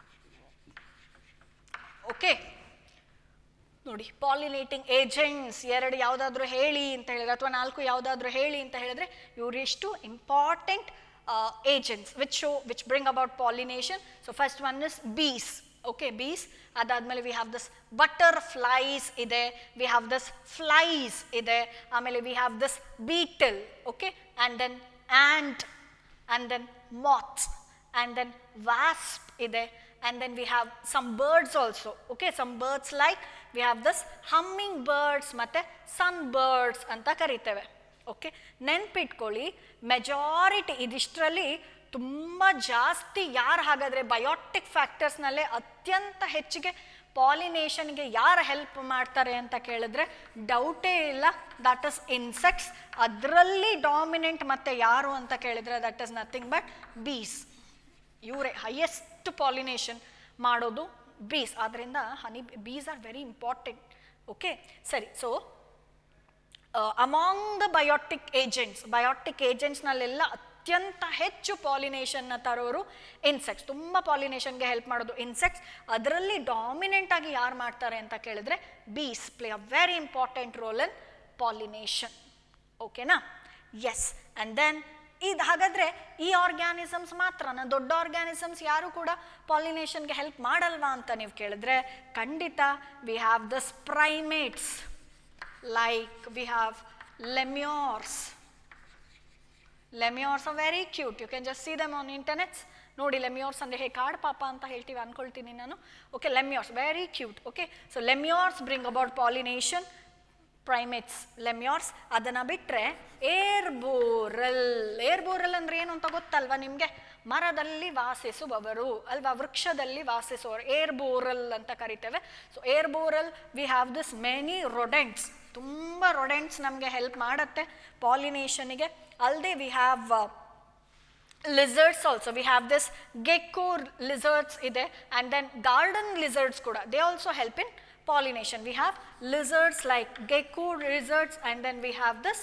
[SPEAKER 1] Okay ನೋಡಿ pollinating agents ಎರಡು ಯಾವುದಾದ್ರೂ ಹೇಳಿ ಅಂತ ಹೇಳಿದ್ರೆ ಅಥವಾ ನಾಲ್ಕು ಯಾವುದಾದ್ರೂ ಹೇಳಿ ಅಂತ ಹೇಳಿದ್ರೆ ಇವರಿಷ್ಟು important agents which show which bring about pollination so first one is bees okay bees ಅದಾದಮೇಲೆ we have this butterflies ಇದೆ ವಿ ಹ್ಯಾವ್ ದಿಸ್ ಫ್ಲೈಸ್ ಇದೆ ಆಮೇಲೆ we have this beetle okay and then and and then moths and then wasp ಇದೆ and then we have some birds also okay some birds like we have this humming birds ಮತ್ತೆ sun birds ಅಂತ ಕರಿತೇವೆ okay ನೆನ್ಪಿಟ್ಕೊಳ್ಳಿ majority ಇದಿಷ್ಟರಲ್ಲಿ ತುಂಬ ಜಾಸ್ತಿ ಯಾರು ಹಾಗಾದರೆ biotic ಫ್ಯಾಕ್ಟರ್ಸ್ನಲ್ಲೇ ಅತ್ಯಂತ ಹೆಚ್ಚಿಗೆ ಪಾಲಿನೇಷನ್ಗೆ ಯಾರು ಹೆಲ್ಪ್ ಮಾಡ್ತಾರೆ ಅಂತ ಕೇಳಿದ್ರೆ ಡೌಟೇ ಇಲ್ಲ ದಟ್ ಇಸ್ ಇನ್ಸೆಕ್ಟ್ಸ್ ಅದರಲ್ಲಿ ಡಾಮಿನೆಂಟ್ ಮತ್ತೆ ಯಾರು ಅಂತ ಕೇಳಿದ್ರೆ that is nothing but bees ಇವರೇ ಹೈಯೆಸ್ಟ್ ಪಾಲಿನೇಷನ್ ಮಾಡೋದು ಬೀಸ್ ಆದ್ದರಿಂದ honey bees are very important okay ಸರಿ so among the biotic agents biotic ಏಜೆಂಟ್ಸ್ನಲ್ಲೆಲ್ಲ ಅತ್ಯಂತ ಹೆಚ್ಚು ಪಾಲಿನೇಷನ್ನ ತರೋರು ಇನ್ಸೆಕ್ಟ್ಸ್ ತುಂಬ ಪಾಲಿನೇಷನ್ಗೆ ಹೆಲ್ಪ್ ಮಾಡೋದು ಇನ್ಸೆಕ್ಟ್ಸ್ ಅದರಲ್ಲಿ ಡಾಮಿನೆಂಟ್ ಆಗಿ ಯಾರು ಮಾಡ್ತಾರೆ ಅಂತ ಕೇಳಿದ್ರೆ bees play a very important role in pollination ಓಕೆನಾ ಎಸ್ ಆ್ಯಂಡ್ ದೆನ್ ಇದು ಹಾಗಾದರೆ ಈ ಆರ್ಗ್ಯಾನಿಸಮ್ಸ್ ಮಾತ್ರನ ದೊಡ್ಡ ಆರ್ಗ್ಯಾನಿಸಮ್ಸ್ ಯಾರು ಕೂಡ ಪಾಲಿನೇಷನ್ಗೆ ಹೆಲ್ಪ್ ಮಾಡಲ್ವಾ ಅಂತ ನೀವು ಕೇಳಿದ್ರೆ ಖಂಡಿತ we have this primates like we have lemurs lemurs are very cute you can just see them on internets ನೋಡಿ ಲೆಮಿಯೋರ್ಸ್ ಅಂದರೆ ಹೇ ಕಾಡ್ ಪಾಪ ಅಂತ ಹೇಳ್ತೀವಿ ಅನ್ಕೊಳ್ತೀನಿ ನಾನು okay lemurs very cute okay so lemurs bring about pollination primates lemurs ಅದನ್ನು ಬಿಟ್ಟರೆ ಏರ್ ಬೋರಲ್ ಏರ್ ಬೋರಲ್ ಅಂದರೆ ಏನು ಅಂತ ಗೊತ್ತಲ್ವಾ ನಿಮಗೆ ಮರದಲ್ಲಿ ವಾಸಿಸುವವರು ಅಲ್ವಾ ವೃಕ್ಷದಲ್ಲಿ ವಾಸಿಸುವವರು ಏರ್ ಬೋರಲ್ ಅಂತ ಕರಿತೇವೆ so arboreal we have this many rodents ತುಂಬ ರೊಡೆಂಟ್ಸ್ ನಮಗೆ ಹೆಲ್ಪ್ ಮಾಡುತ್ತೆ ಪಾಲಿನೇಷನಿಗೆ ಅಲ್ಲದೆ we have lizards also we have this gecko lizards ಇದೆ and then garden lizards ಕೂಡ they also help in pollination we have lizards like gecko lizards and then we have this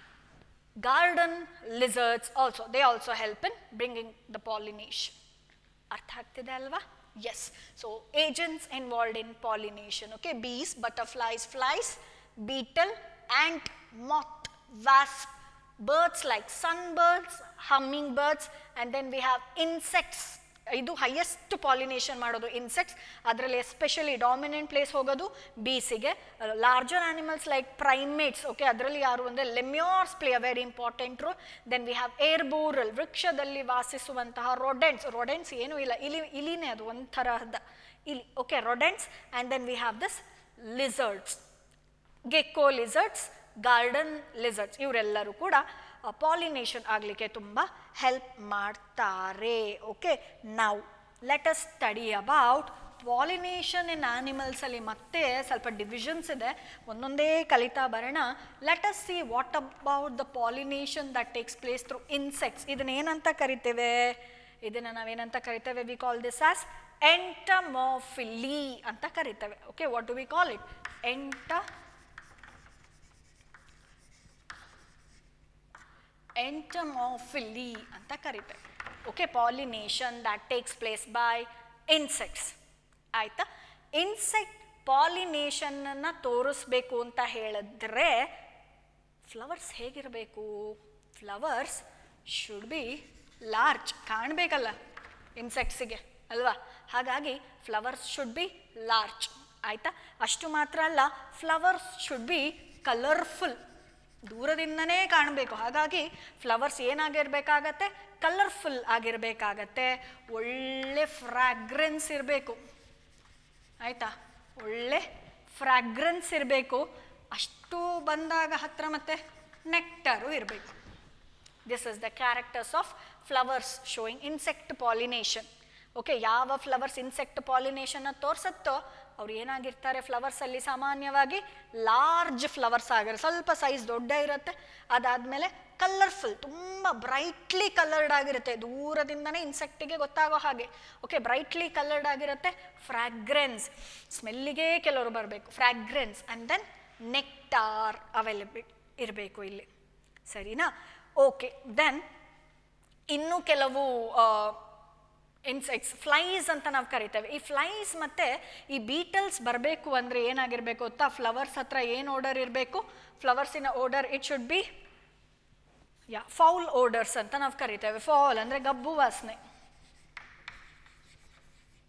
[SPEAKER 1] garden lizards also they also help in bringing the pollination ಅರ್ಥ ಆಗ್ತಿದೆ ಅಲ್ವಾ yes so agents involved in pollination okay bees butterflies flies beetle ant moth wasp birds like sunbirds, hummingbirds, and then we have insects. ಇದು highest pollination ಮಾಡೋದು insects ಅದರಲ್ಲಿ especially dominant place ಹೋಗೋದು ಬೀಸಿಗೆ larger animals like primates okay ಅದರಲ್ಲಿ ಯಾರು ಅಂದರೆ lemurs play a very important role then we have arboreal ವೃಕ್ಷದಲ್ಲಿ ವಾಸಿಸುವಂತಹ ರೊಡೆಂಟ್ಸ್ ರೊಡೆಂಟ್ಸ್ ಏನೂ ಇಲ್ಲ ಇಲಿ ಇಲಿನೇ ಅದು ಒಂಥರದ ಇಲಿ okay rodents and then we have this lizards gecko lizards garden lizards ಇವರೆಲ್ಲರೂ ಕೂಡ ಪಾಲಿನೇಷನ್ ಆಗಲಿಕ್ಕೆ ತುಂಬ ಹೆಲ್ಪ್ ಮಾಡ್ತಾರೆ ಓಕೆ ನಾವು let us study about pollination ಇನ್ ಆನಿಮಲ್ಸಲ್ಲಿ ಮತ್ತೆ ಸ್ವಲ್ಪ ಡಿವಿಷನ್ಸ್ ಇದೆ ಒಂದೊಂದೇ ಕಲಿತಾ ಬರೋಣ let us see what about the pollination that takes place through insects ಇದನ್ನ ಏನಂತ ಕರಿತೇವೆ ಇದನ್ನು ನಾವೇನಂತ ಕರಿತೇವೆ we call this as entomophily ಅಂತ ಕರಿತೇವೆ okay what do we call it ಎಂಟ ಎಂಟಮೋಫಿಲಿ ಅಂತ ಕರಿತೇವೆ okay pollination that takes place by insects ಆಯಿತಾ ಇನ್ಸೆಕ್ಟ್ ಪಾಲಿನೇಷನನ್ನು ತೋರಿಸ್ಬೇಕು ಅಂತ ಹೇಳಿದ್ರೆ ಫ್ಲವರ್ಸ್ ಹೇಗಿರಬೇಕು ಫ್ಲವರ್ಸ್ ಶುಡ್ ಬಿ ಲಾರ್ಜ್ ಕಾಣಬೇಕಲ್ಲ ಇನ್ಸೆಕ್ಟ್ಸಿಗೆ ಅಲ್ವಾ ಹಾಗಾಗಿ ಫ್ಲವರ್ಸ್ ಶುಡ್ ಬಿ ಲಾರ್ಜ್ ಆಯಿತಾ ಅಷ್ಟು ಮಾತ್ರ ಅಲ್ಲ ಫ್ಲವರ್ಸ್ ಶುಡ್ ಬಿ ಕಲರ್ಫುಲ್ ದೂರದಿಂದನೇ ಕಾಣಬೇಕು ಹಾಗಾಗಿ ಫ್ಲವರ್ಸ್ ಏನಾಗಿರ್ಬೇಕಾಗತ್ತೆ ಕಲರ್ಫುಲ್ ಆಗಿರಬೇಕಾಗತ್ತೆ ಒಳ್ಳೆ ಫ್ರಾಗ್ರೆನ್ಸ್ ಇರಬೇಕು ಆಯಿತಾ ಒಳ್ಳೆ ಫ್ರಾಗ್ರೆನ್ಸ್ ಇರಬೇಕು ಅಷ್ಟು ಬಂದಾಗ ಹತ್ರ ಮತ್ತೆ ನೆಕ್ಟರು ಇರಬೇಕು this is the characters of flowers showing insect pollination okay ಯಾವ ಫ್ಲವರ್ಸ್ ಇನ್ಸೆಕ್ಟ್ ಪಾಲಿನೇಷನ್ನ ತೋರಿಸುತ್ತೋ ಅವ್ರು ಏನಾಗಿರ್ತಾರೆ ಫ್ಲವರ್ಸಲ್ಲಿ ಸಾಮಾನ್ಯವಾಗಿ ಲಾರ್ಜ್ ಫ್ಲವರ್ಸ್ ಆಗಿರೋ ಸ್ವಲ್ಪ ಸೈಜ್ ದೊಡ್ಡ ಇರುತ್ತೆ ಅದಾದಮೇಲೆ ಕಲರ್ಫುಲ್ ತುಂಬ ಬ್ರೈಟ್ಲಿ ಕಲರ್ಡ್ ಆಗಿರುತ್ತೆ ದೂರದಿಂದನೇ ಇನ್ಸೆಕ್ಟಿಗೆ ಗೊತ್ತಾಗೋ ಹಾಗೆ ಓಕೆ ಬ್ರೈಟ್ಲಿ ಕಲರ್ಡ್ ಆಗಿರುತ್ತೆ ಫ್ರಾಗ್ರೆನ್ಸ್ ಸ್ಮೆಲ್ಲಿಗೆ ಕೆಲವರು ಬರಬೇಕು fragrance and then nectar available ಇರಬೇಕು ಇಲ್ಲಿ ಸರಿನಾ ಓಕೆ ದೆನ್ ಇನ್ನೂ ಕೆಲವು ಇನ್ಸೆಕ್ಟ್ಸ್ ಫ್ಲೈಸ್ ಅಂತ ನಾವು ಕರಿತೇವೆ ಈ ಫ್ಲೈಸ್ ಮತ್ತು ಈ ಬೀಟಲ್ಸ್ ಬರಬೇಕು ಅಂದರೆ ಏನಾಗಿರಬೇಕು ಗೊತ್ತಾ ಫ್ಲವರ್ಸ್ ಹತ್ರ ಏನು ಓಡರ್ ಇರಬೇಕು ಫ್ಲವರ್ಸಿನ odour it should be yeah foul odours ಅಂತ ನಾವು ಕರಿತೇವೆ ಫಾಲ್ ಅಂದರೆ ಗಬ್ಬು ವಾಸನೆ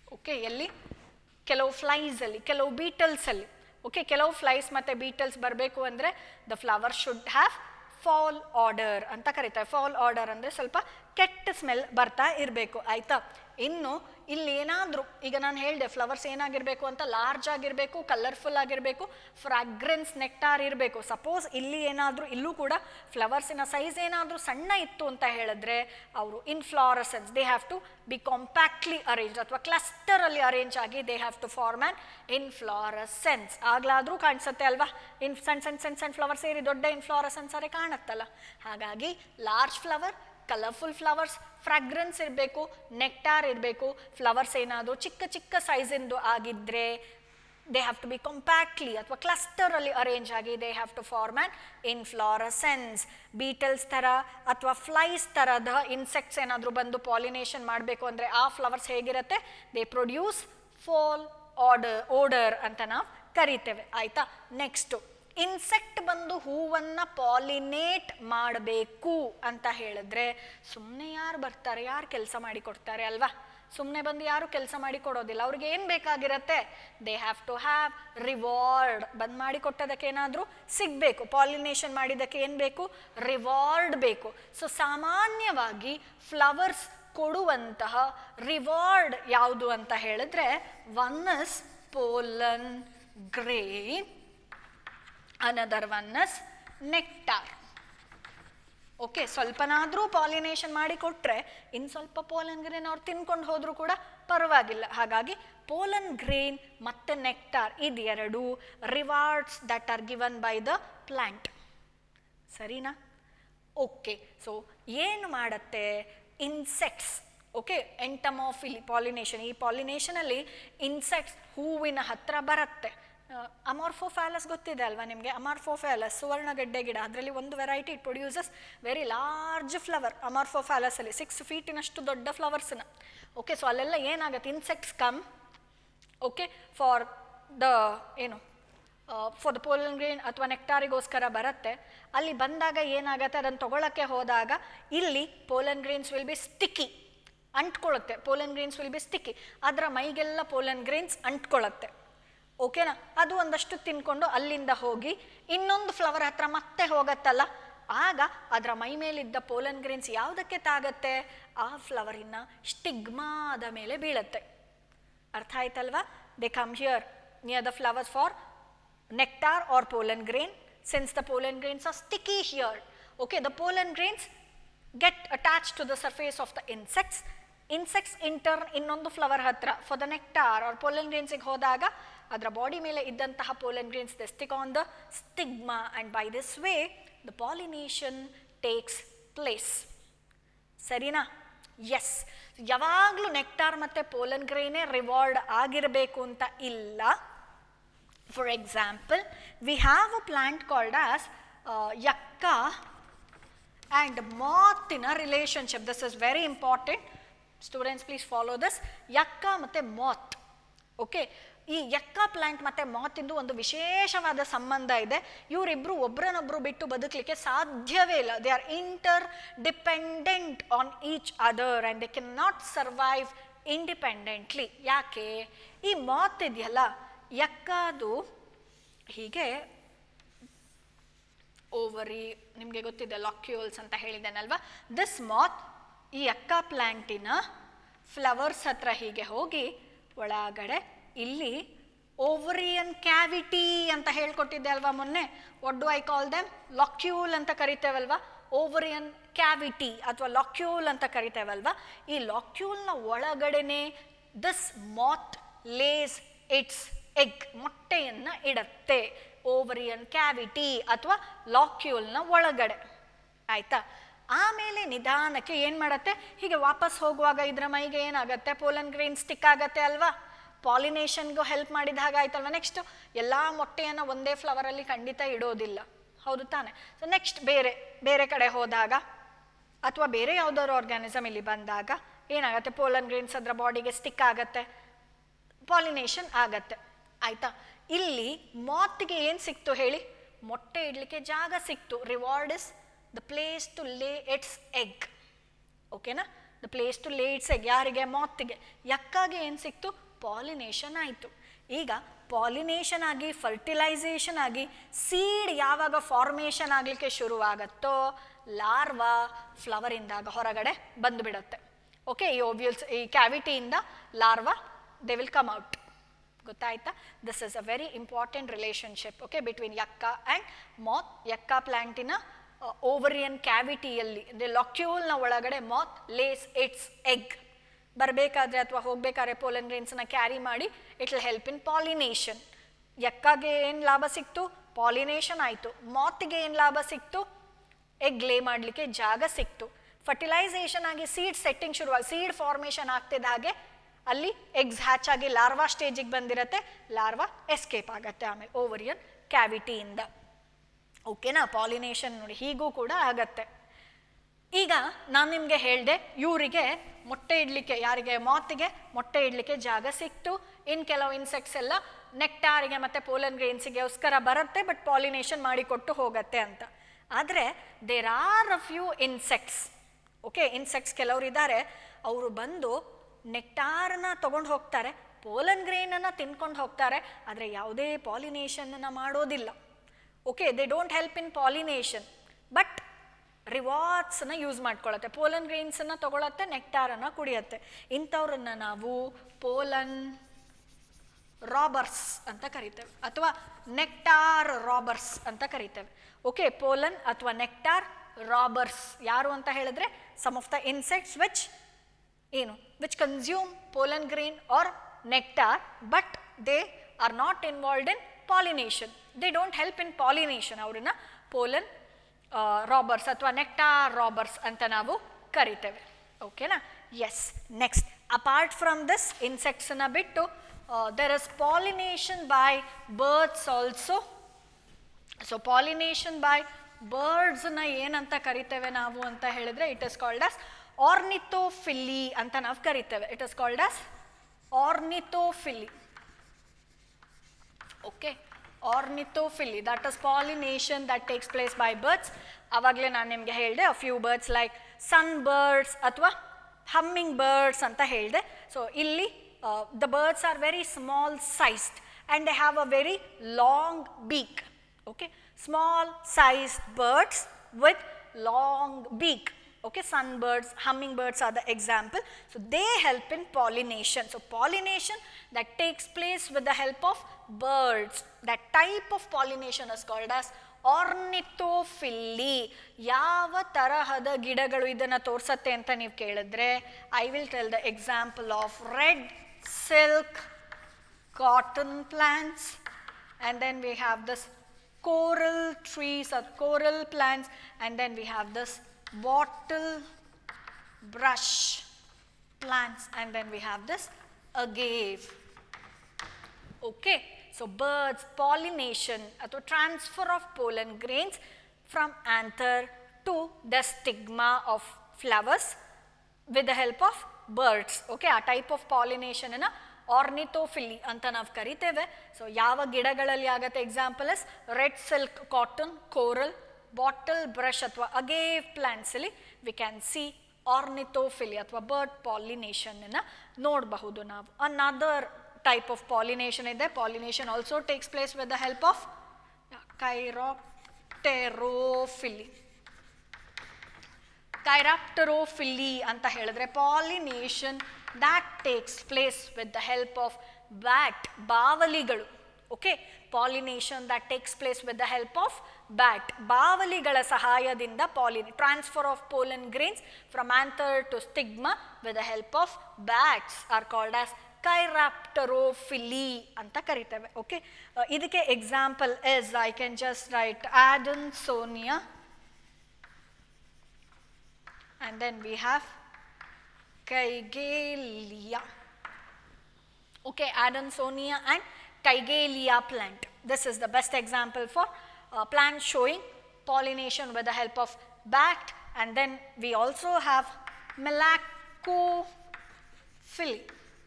[SPEAKER 1] ಓಕೆ ಎಲ್ಲಿ ಕೆಲವು ಫ್ಲೈಸಲ್ಲಿ ಕೆಲವು ಬೀಟಲ್ಸಲ್ಲಿ ಓಕೆ ಕೆಲವು ಫ್ಲೈಸ್ ಮತ್ತು ಬೀಟಲ್ಸ್ ಬರಬೇಕು ಅಂದರೆ the flower should have foul odour ಅಂತ ಕರೀತಾರೆ ಫಾಲ್ ಆರ್ಡರ್ ಅಂದರೆ ಸ್ವಲ್ಪ ಕೆಟ್ಟ ಸ್ಮೆಲ್ ಬರ್ತಾ ಇರಬೇಕು ಆಯಿತಾ ಇನ್ನು ಇಲ್ಲಿ ಏನಾದರೂ ಈಗ ನಾನು ಹೇಳಿದೆ ಫ್ಲವರ್ಸ್ ಏನಾಗಿರಬೇಕು ಅಂತ ಲಾರ್ಜ್ ಆಗಿರಬೇಕು ಕಲರ್ಫುಲ್ ಆಗಿರಬೇಕು ಫ್ರಾಗ್ರೆನ್ಸ್ ನೆಕ್ಟಾರ್ ಇರಬೇಕು ಸಪೋಸ್ ಇಲ್ಲಿ ಏನಾದರೂ ಇಲ್ಲೂ ಕೂಡ ಫ್ಲವರ್ಸಿನ ಸೈಜ್ ಏನಾದರೂ ಸಣ್ಣ ಇತ್ತು ಅಂತ ಹೇಳಿದ್ರೆ ಅವರು inflorescence they have to be compactly arrange ಅಥವಾ ಕ್ಲಸ್ಟರಲ್ಲಿ ಅರೇಂಜ್ ಆಗಿ they have to form an inflorescence ಆಗ್ಲಾದರೂ ಕಾಣಿಸುತ್ತೆ ಅಲ್ವಾ ಇನ್ ಸಣ್ಣ ಸಣ್ಣ ಸಣ್ಣ ಸಣ್ಣ ಫ್ಲವರ್ ಸೇರಿ ದೊಡ್ಡ ಇನ್ಫ್ಲಾರಸೆನ್ಸ್ ಅರೆ ಕಾಣುತ್ತಲ್ಲ ಹಾಗಾಗಿ large flower colourful flowers fragrance ಇರಬೇಕು ನೆಕ್ಟಾರ್ ಇರಬೇಕು ಫ್ಲವರ್ಸ್ ಏನಾದರೂ ಚಿಕ್ಕ ಚಿಕ್ಕ ಸೈಜಿಂದು ಆಗಿದ್ದರೆ they have to be compactly ಅಥವಾ ಕ್ಲಸ್ಟರಲ್ಲಿ ಅರೇಂಜ್ ಆಗಿ they have to form an inflorescence beetles ಥರ ಅಥವಾ ಫ್ಲೈಸ್ ಥರದ ಇನ್ಸೆಕ್ಟ್ಸ್ ಏನಾದರೂ ಬಂದು ಪಾಲಿನೇಷನ್ ಮಾಡಬೇಕು ಅಂದರೆ ಆ ಫ್ಲವರ್ಸ್ ಹೇಗಿರುತ್ತೆ they produce foul odour odour ಅಂತ ನಾವು ಕರಿತೇವೆ ಆಯಿತಾ ನೆಕ್ಸ್ಟು ಇನ್ಸೆಕ್ಟ್ ಬಂದು ಹೂವನ್ನು ಪಾಲಿನೇಟ್ ಮಾಡಬೇಕು ಅಂತ ಹೇಳಿದ್ರೆ ಸುಮ್ಮನೆ ಯಾರು ಬರ್ತಾರೆ ಯಾರು ಕೆಲಸ ಮಾಡಿ ಕೊಡ್ತಾರೆ ಅಲ್ವಾ ಸುಮ್ಮನೆ ಬಂದು ಯಾರು ಕೆಲಸ ಮಾಡಿ ಕೊಡೋದಿಲ್ಲ ಅವ್ರಿಗೆ ಏನು ಬೇಕಾಗಿರತ್ತೆ they have to have reward ಬಂದ್ ಮಾಡಿ ಕೊಟ್ಟದಕ್ಕೆ ಏನಾದರೂ ಸಿಗಬೇಕು ಪಾಲಿನೇಷನ್ ಮಾಡಿದ್ದಕ್ಕೆ ಏನು ಬೇಕು ರಿವಾರ್ಡ್ ಬೇಕು ಸೊ ಸಾಮಾನ್ಯವಾಗಿ ಫ್ಲವರ್ಸ್ ಕೊಡುವಂತಹ ರಿವಾರ್ಡ್ ಯಾವುದು ಅಂತ ಹೇಳಿದ್ರೆ one is pollen grain another one is nectar okay ಸ್ವಲ್ಪನಾದರೂ ಪಾಲಿನೇಷನ್ ಮಾಡಿ ಕೊಟ್ಟರೆ ಇನ್ನು ಸ್ವಲ್ಪ ಪೋಲನ್ ಗ್ರೇನ್ ಅವ್ರು ತಿನ್ಕೊಂಡು ಹೋದರೂ ಕೂಡ ಪರವಾಗಿಲ್ಲ ಹಾಗಾಗಿ ಪೋಲನ್ ಗ್ರೇನ್ ಮತ್ತು ನೆಕ್ಟಾರ್ ಇದೆರಡು rewards that are given by the plant ಸರಿನಾ ಓಕೆ ಸೊ ಏನು ಮಾಡುತ್ತೆ ಇನ್ಸೆಕ್ಟ್ಸ್ ಓಕೆ ಎಂಟಮೋಫಿಲಿ ಪಾಲಿನೇಷನ್ ಈ ಪಾಲಿನೇಷನಲ್ಲಿ ಇನ್ಸೆಕ್ಟ್ಸ್ ಹೂವಿನ ಹತ್ರ ಬರುತ್ತೆ ಅಮಾರ್ಫೋಫ್ಯಾಲಸ್ ಗೊತ್ತಿದೆ ಅಲ್ವಾ ನಿಮಗೆ ಅಮಾರ್ಫೋಫ್ಯಾಲಸ್ ಸುವರ್ಣಗಡ್ಡೆ ಗಿಡ ಅದರಲ್ಲಿ ಒಂದು variety it produces very large flower ಅಮಾರ್ಫೋಫ್ಯಾಲಸಲ್ಲಿ ಸಿಕ್ಸ್ ಫೀಟಿನಷ್ಟು ದೊಡ್ಡ ಫ್ಲವರ್ಸ್ನ ಓಕೆ ಸೊ ಅಲ್ಲೆಲ್ಲ ಏನಾಗುತ್ತೆ insects come okay for the ಏನು ಫಾರ್ ದ ಪೋಲನ್ ಗ್ರೀನ್ ಅಥವಾ ನೆಕ್ಟಾರಿಗೋಸ್ಕರ ಬರುತ್ತೆ ಅಲ್ಲಿ ಬಂದಾಗ ಏನಾಗುತ್ತೆ ಅದನ್ನು ತಗೊಳ್ಳೋಕ್ಕೆ ಹೋದಾಗ ಇಲ್ಲಿ pollen grains will be sticky ಅಂಟ್ಕೊಳ್ಳುತ್ತೆ pollen grains will be sticky ಅದರ ಮೈಗೆಲ್ಲ ಪೋಲನ್ ಗ್ರೀನ್ಸ್ ಅಂಟ್ಕೊಳ್ಳುತ್ತೆ ಓಕೆನಾ ಅದು ಒಂದಷ್ಟು ತಿನ್ಕೊಂಡು ಅಲ್ಲಿಂದ ಹೋಗಿ ಇನ್ನೊಂದು ಫ್ಲವರ್ ಹತ್ರ ಮತ್ತೆ ಹೋಗತ್ತಲ್ಲ ಆಗ ಅದರ ಮೈ ಮೇಲಿದ್ದ ಪೋಲನ್ ಗ್ರೀನ್ಸ್ ಯಾವುದಕ್ಕೆ ತಾಗತ್ತೆ ಆ ಫ್ಲವರಿನ ಸ್ಟಿಗ್ಮಾದ ಮೇಲೆ ಬೀಳತ್ತೆ ಅರ್ಥ ಆಯ್ತಲ್ವಾ they come here near the flowers for nectar or pollen grain since the pollen grains are sticky here okay the pollen grains get attached to the surface of the insects insects in turn ಇನ್ನೊಂದು flower ಹತ್ರ for the nectar or pollen ಗ್ರೇನ್ಸಿಗೆ ಹೋದಾಗ ಅದರ body ಮೇಲೆ ಇದ್ದಂತಹ pollen grains the stick on the stigma and by this way the pollination takes place ಸರಿನಾ yes ಯಾವಾಗಲೂ nectar ಮತ್ತು ಪೋಲನ್ ಗ್ರೇನೇ ರಿವಾರ್ಡ್ ಆಗಿರಬೇಕು ಅಂತ ಇಲ್ಲ For example, we have a plant called as uh, yakka and moth in a relationship. This is very important. Students, please follow this. Yakka ಮತ್ತೆ moth. Okay ಈ yucca plant ಮತ್ತು ಮಾತಿಂದು ಒಂದು ವಿಶೇಷವಾದ ಸಂಬಂಧ ಇದೆ ಇವರಿಬ್ಬರು ಒಬ್ಬರನ್ನೊಬ್ಬರು ಬಿಟ್ಟು ಬದುಕಲಿಕ್ಕೆ ಸಾಧ್ಯವೇ ಇಲ್ಲ they are interdependent on each other and they can not survive independently ಯಾಕೆ ಈ ಮಾತ್ ಇದೆಯಲ್ಲ ಯಕ್ಕದು ಹೀಗೆ ಓವರಿ ನಿಮಗೆ ಗೊತ್ತಿದೆ ಲಾಕ್ಯೂಲ್ಸ್ ಅಂತ ಹೇಳಿದ್ದೇನಲ್ವಾ ದಿಸ್ ಮಾತ್ ಈ ಅಕ್ಕ ಪ್ಲ್ಯಾಂಟಿನ ಫ್ಲವರ್ಸ್ ಹತ್ರ ಹೀಗೆ ಹೋಗಿ ಒಳಗಡೆ ಇಲ್ಲಿ ಓವರಿಯನ್ ಕ್ಯಾವಿಟಿ ಅಂತ ಹೇಳ್ಕೊಟ್ಟಿದ್ದೆ ಅಲ್ವಾ ಮೊನ್ನೆ what do I call them locule ಅಂತ ಕರಿತೇವಲ್ವಾ ಓವರಿಯನ್ ಕ್ಯಾವಿಟಿ ಅಥವಾ ಲಾಕ್ಯೂಲ್ ಅಂತ ಕರಿತೇವಲ್ವಾ ಈ ಲಾಕ್ಯೂಲ್ನ ಒಳಗಡೆನೆ ದಿಸ್ ಮಾತ್ ಲೇಸ್ ಇಟ್ಸ್ ಎಗ್ ಮೊಟ್ಟೆಯನ್ನು ಇಡತ್ತೆ ಓವರಿಯನ್ ಕ್ಯಾವಿಟಿ ಅಥವಾ ಲಾಕ್ಯೂಲ್ನ ಒಳಗಡೆ ಆಯ್ತಾ ಆಮೇಲೆ ನಿಧಾನಕ್ಕೆ ಏನು ಮಾಡತ್ತೆ ಹೀಗೆ ವಾಪಸ್ ಹೋಗುವಾಗ ಇದರ ಮೈಗೆ ಏನಾಗುತ್ತೆ ಪೋಲನ್ ಗ್ರೀನ್ ಸ್ಟಿಕ್ ಆಗತ್ತೆ ಅಲ್ವಾ ಪಾಲಿನೇಷನ್ಗೂ ಹೆಲ್ಪ್ ಮಾಡಿದ ಹಾಗಾಯ್ತಲ್ವ ನೆಕ್ಸ್ಟ್ ಎಲ್ಲ ಮೊಟ್ಟೆಯನ್ನು ಒಂದೇ ಫ್ಲವರಲ್ಲಿ ಖಂಡಿತ ಇಡೋದಿಲ್ಲ ಹೌದು ತಾನೆ ಸೊ ನೆಕ್ಸ್ಟ್ ಬೇರೆ ಬೇರೆ ಕಡೆ ಹೋದಾಗ ಅಥವಾ ಬೇರೆ ಯಾವುದಾದ್ರು ಆರ್ಗ್ಯಾನಿಸಮ್ ಇಲ್ಲಿ ಬಂದಾಗ ಏನಾಗುತ್ತೆ ಪೋಲನ್ ಗ್ರೀನ್ಸ್ ಅದರ ಬಾಡಿಗೆ ಸ್ಟಿಕ್ ಆಗತ್ತೆ ಪಾಲಿನೇಷನ್ ಆಗತ್ತೆ ಆಯ್ತಾ ಇಲ್ಲಿ ಮಾತ್ಗೆ ಏನು ಸಿಕ್ತು ಹೇಳಿ ಮೊಟ್ಟೆ ಇಡಲಿಕ್ಕೆ ಜಾಗ ಸಿಕ್ತು reward is the place to lay its egg ಓಕೆನಾ the place to lay its egg ಯಾರಿಗೆ ಮಾತಿಗೆ ಯಕ್ಕಾಗೆ ಏನು ಸಿಕ್ತು ಪಾಲಿನೇಷನ್ ಆಯಿತು ಈಗ ಪಾಲಿನೇಷನ್ ಆಗಿ ಫರ್ಟಿಲೈಸೇಷನ್ ಆಗಿ ಸೀಡ್ ಯಾವಾಗ ಫಾರ್ಮೇಷನ್ ಆಗಲಿಕ್ಕೆ ಶುರುವಾಗತ್ತೋ ಲಾರ್ವಾ ಫ್ಲವರಿಂದಾಗ ಹೊರಗಡೆ ಬಂದುಬಿಡತ್ತೆ ಓಕೆ ಈ ಓವ್ಯೂಲ್ಸ್ ಈ ಕ್ಯಾವಿಟಿಯಿಂದ larva they will come out ಗೊತ್ತಾಯ್ತಾ this is a very important relationship okay between yucca and moth yucca ಪ್ಲ್ಯಾಂಟಿನ ovarian ಕ್ಯಾವಿಟಿಯಲ್ಲಿ ಅಂದರೆ ಲಾಕ್ಯೂಲ್ನ ಒಳಗಡೆ ಮಾತ್ ಲೇಸ್ ಇಟ್ಸ್ ಎಗ್ ಬರಬೇಕಾದ್ರೆ ಅಥವಾ ಹೋಗಬೇಕಾದ್ರೆ ಪೋಲನ್ ಗ್ರೇನ್ಸ್ನ ಕ್ಯಾರಿ ಮಾಡಿ it will help in pollination ಎಕ್ಕಾಗೆ ಏನು ಲಾಭ ಸಿಕ್ತು ಪಾಲಿನೇಷನ್ ಆಯಿತು ಮಾತಿಗೆ ಏನು ಲಾಭ ಸಿಕ್ತು ಎಗ್ ಲೇ ಮಾಡಲಿಕ್ಕೆ ಜಾಗ ಸಿಕ್ತು ಫರ್ಟಿಲೈಸೇಷನ್ ಆಗಿ ಸೀಡ್ ಸೆಟ್ಟಿಂಗ್ ಶುರುವಾಗಿ ಸೀಡ್ ಫಾರ್ಮೇಷನ್ ಆಗ್ತಿದ್ದ ಹಾಗೆ ಅಲ್ಲಿ ಎಗ್ಸ್ ಹ್ಯಾಚ್ ಆಗಿ ಲಾರ್ವಾ ಸ್ಟೇಜಿಗೆ ಬಂದಿರತ್ತೆ ಲಾರ್ವಾ ಎಸ್ಕೇಪ್ ಆಗತ್ತೆ ಆಮೇಲೆ ಓವರಿಯನ್ ಕ್ಯಾವಿಟಿಯಿಂದ ಓಕೆನಾ ಪಾಲಿನೇಷನ್ ನೋಡಿ ಹೀಗೂ ಕೂಡ ಆಗತ್ತೆ ಈಗ ನಾನು ನಿಮಗೆ ಹೇಳಿದೆ ಇವರಿಗೆ ಮೊಟ್ಟೆ ಇಡ್ಲಿಕ್ಕೆ ಯಾರಿಗೆ ಮಾತಿಗೆ ಮೊಟ್ಟೆ ಇಡ್ಲಿಕ್ಕೆ ಜಾಗ ಸಿಕ್ತು ಇನ್ನು ಕೆಲವು ಇನ್ಸೆಕ್ಟ್ಸ್ ಎಲ್ಲ ನೆಕ್ಟಾರಿಗೆ ಮತ್ತು ಪೋಲನ್ ಗ್ರೇನ್ಸಿಗೆಗೋಸ್ಕರ ಬರುತ್ತೆ ಬಟ್ ಪಾಲಿನೇಷನ್ ಮಾಡಿಕೊಟ್ಟು ಹೋಗತ್ತೆ ಅಂತ ಆದರೆ there are a few insects okay insects ಕೆಲವರು ಇದ್ದಾರೆ ಅವರು ಬಂದು ನೆಕ್ಟಾರನ್ನ ತೊಗೊಂಡು ಹೋಗ್ತಾರೆ ಪೋಲನ್ ಗ್ರೇನನ್ನು ತಿನ್ಕೊಂಡು ಹೋಗ್ತಾರೆ ಆದರೆ ಯಾವುದೇ ಪಾಲಿನೇಷನನ್ನು ಮಾಡೋದಿಲ್ಲ okay they don't help in pollination but ರಿವಾರ್ಡ್ಸನ್ನ ಯೂಸ್ ಮಾಡ್ಕೊಳತ್ತೆ ಪೋಲನ್ ಗ್ರೀನ್ಸನ್ನು ತಗೊಳತ್ತೆ ನೆಕ್ಟಾರನ್ನು ಕುಡಿಯತ್ತೆ ಇಂಥವ್ರನ್ನ ನಾವು ಪೋಲನ್ ರಾಬರ್ಸ್ ಅಂತ ಕರಿತೇವೆ ಅಥವಾ ನೆಕ್ಟಾರ್ ರಾಬರ್ಸ್ ಅಂತ ಕರಿತೇವೆ ಓಕೆ ಪೋಲನ್ ಅಥವಾ ನೆಕ್ಟಾರ್ ರಾಬರ್ಸ್ ಯಾರು ಅಂತ ಹೇಳಿದ್ರೆ some of the insects which ಏನು which consume pollen grain or nectar but they are not involved in pollination they don't help in pollination ಅವ್ರನ್ನ ಪೋಲನ್ ರಾಬರ್ಸ್ ಅಥವಾ nectar robbers ಅಂತ ನಾವು ಕರಿತೇವೆ ಓಕೆನಾ yes next apart from this ಇನ್ಸೆಕ್ಟ್ಸನ್ನ ಬಿಟ್ಟು there is pollination by birds also so pollination by ಬರ್ಡ್ಸ್ನ ಏನಂತ ಕರಿತೇವೆ ನಾವು ಅಂತ ಹೇಳಿದ್ರೆ it is called as ornithophily ಅಂತ ನಾವು ಕರಿತೇವೆ it is called as ornithophily okay ornithophily that is pollination that takes place by birds ಆವಾಗಲೇ ನಾನು ನಿಮಗೆ ಹೇಳಿದೆ a few birds like sun birds ಅಥವಾ ಹಮ್ಮಿಂಗ್ ಬರ್ಡ್ಸ್ ಅಂತ ಹೇಳಿದೆ ಸೊ ಇಲ್ಲಿ the birds are very small sized and they have a very long beak okay small sized birds with long beak okay sunbirds hummingbirds are the example so they help in pollination so pollination that takes place with the help of birds that type of pollination is called as ornithophily ಯಾವ ತರಹದ ಗಿಡಗಳು ಇದನ್ನು ತೋರಿಸತ್ತೆ ಅಂತ ನೀವು ಕೇಳಿದ್ರೆ I will tell the example of red silk cotton plants and then we have this coral trees or coral plants and then we have this bottle brush plants and then we have this agave okay so birds pollination ಅಥವಾ transfer of pollen grains from anther to the stigma of flowers with the help of birds okay ಆ type of pollination ಅನ್ನ ornithophily ಅಂತ ನಾವು ಕರಿತೇವೆ so ಯಾವ ಗಿಡಗಳಲ್ಲಿ ಆಗತ್ತೆ example is red silk cotton coral bottle brush ಅಥವಾ ಅಗೇವ್ ಪ್ಲಾಂಟ್ಸಲ್ಲಿ ವಿ ಕ್ಯಾನ್ ಸಿ ಆರ್ನಿಥೋಫಿಲಿ ಅಥವಾ ಬರ್ಡ್ ಪಾಲಿನೇಷನ್ ಅನ್ನ ನೋಡಬಹುದು ನಾವು ಅನದರ್ ಟೈಪ್ ಆಫ್ ಪಾಲಿನೇಷನ್ ಇದೆ pollination also takes place with the help of chiropterophily chiropterophily ಅಂತ ಹೇಳಿದ್ರೆ pollination that takes place with the help of bat ಬಾವಲಿಗಳು okay pollination that takes place with the help of bat ಬಾವಲಿಗಳ ಸಹಾಯದಿಂದ pollen transfer of pollen grains from anther to stigma with the help of bats are called as chiropterophily ಅಂತ ಕರಿತೇವೆ okay ಇದಕ್ಕೆ example is I can just write Adansonia and then we have Kaigelia. Okay, Adansonia and Kaigelia plant. This is the best example for uh, plant showing pollination with the help of bat and then we also have Melacophily.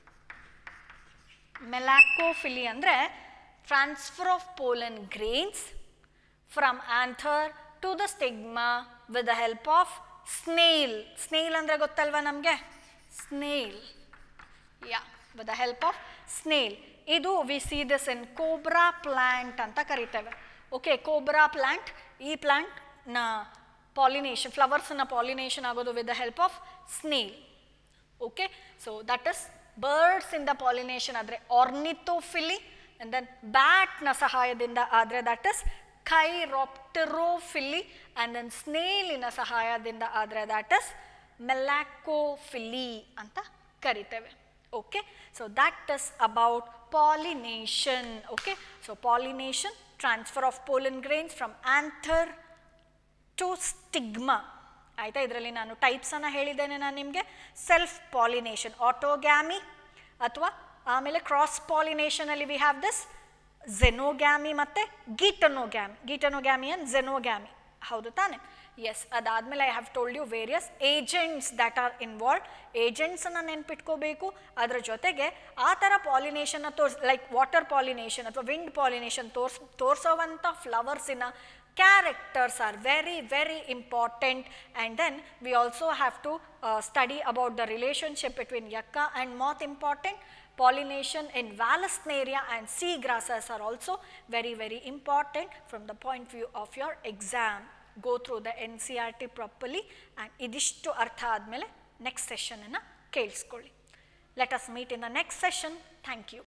[SPEAKER 1] Melacophily ಅಂದ್ರೆ transfer of pollen grains from anther to the stigma with the help of snail snail ಅಂದರೆ ಗೊತ್ತಲ್ವಾ ನಮಗೆ snail yeah with the help of snail ಇದು we see this in cobra plant ಅಂತ ಕರಿತೇವೆ ಓಕೆ cobra plant ಈ ಪ್ಲ್ಯಾಂಟ್ನ ಪಾಲಿನೇಷನ್ ಫ್ಲವರ್ಸ್ನ ಪಾಲಿನೇಷನ್ ಆಗೋದು with the help of snail okay so that is birds ಇಂದ ಪಾಲಿನೇಷನ್ ಆದರೆ ಆರ್ನಿಥೋಫಿಲಿ ಆ್ಯಂಡ್ ದೆನ್ ಬ್ಯಾಟ್ನ ಸಹಾಯದಿಂದ ಆದರೆ that is chiropterophily and then ಸ್ನೇಲಿನ ಸಹಾಯದಿಂದ ಆದರೆ ದಟ್ ಇಸ್ ಮೆಲ್ಯಾಕೋಫಿಲಿ ಅಂತ ಕರಿತೇವೆ okay so that is about pollination okay so pollination transfer of pollen grains from anther to stigma ಆಯಿತಾ ಇದರಲ್ಲಿ ನಾನು ಟೈಪ್ಸನ್ನು ಹೇಳಿದ್ದೇನೆ ನಾನು ನಿಮಗೆ ಸೆಲ್ಫ್ ಪಾಲಿನೇಷನ್ ಆಟೋಗ್ಯಾಮಿ ಅಥವಾ ಆಮೇಲೆ ಕ್ರಾಸ್ ಪಾಲಿನೇಷನಲ್ಲಿ ವಿ ಹ್ಯಾವ್ ದಿಸ್ ಝೆನೋಗ್ಯಾಮಿ ಮತ್ತು ಗೀಟನೋಗ್ಯಾಮಿ ಗೀಟನೋಗ್ಯಾಮಿ ಆ್ಯಂಡ್ ಝೆನೋಗ್ಯಾಮಿ ಹೌದು ತಾನೆ ಎಸ್ ಅದಾದಮೇಲೆ I have told you various agents that are involve ಏಜೆಂಟ್ಸನ್ನು ನೆನ್ಪಿಟ್ಕೋಬೇಕು ಅದರ ಜೊತೆಗೆ ಆ ಥರ ಪಾಲಿನೇಷನ್ನ ತೋರ್ಸ್ ಲೈಕ್ ವಾಟರ್ ಪಾಲಿನೇಷನ್ ಅಥವಾ ವಿಂಡ್ ಪಾಲಿನೇಷನ್ ತೋರ್ಸ್ ತೋರಿಸೋವಂಥ ಫ್ಲವರ್ಸಿನ characters are very very important and then we also have to uh, study about the relationship between yakka and moth important pollination in vallisneria and sea grasses are also very very important from the point view of your exam go through the ncrt properly and idishtu artha ಆದಮೇಲೆ next session ಅನ್ನು ಕೇಳಿಸ್ಕೊಳ್ಳಿ let us meet in the next session thank you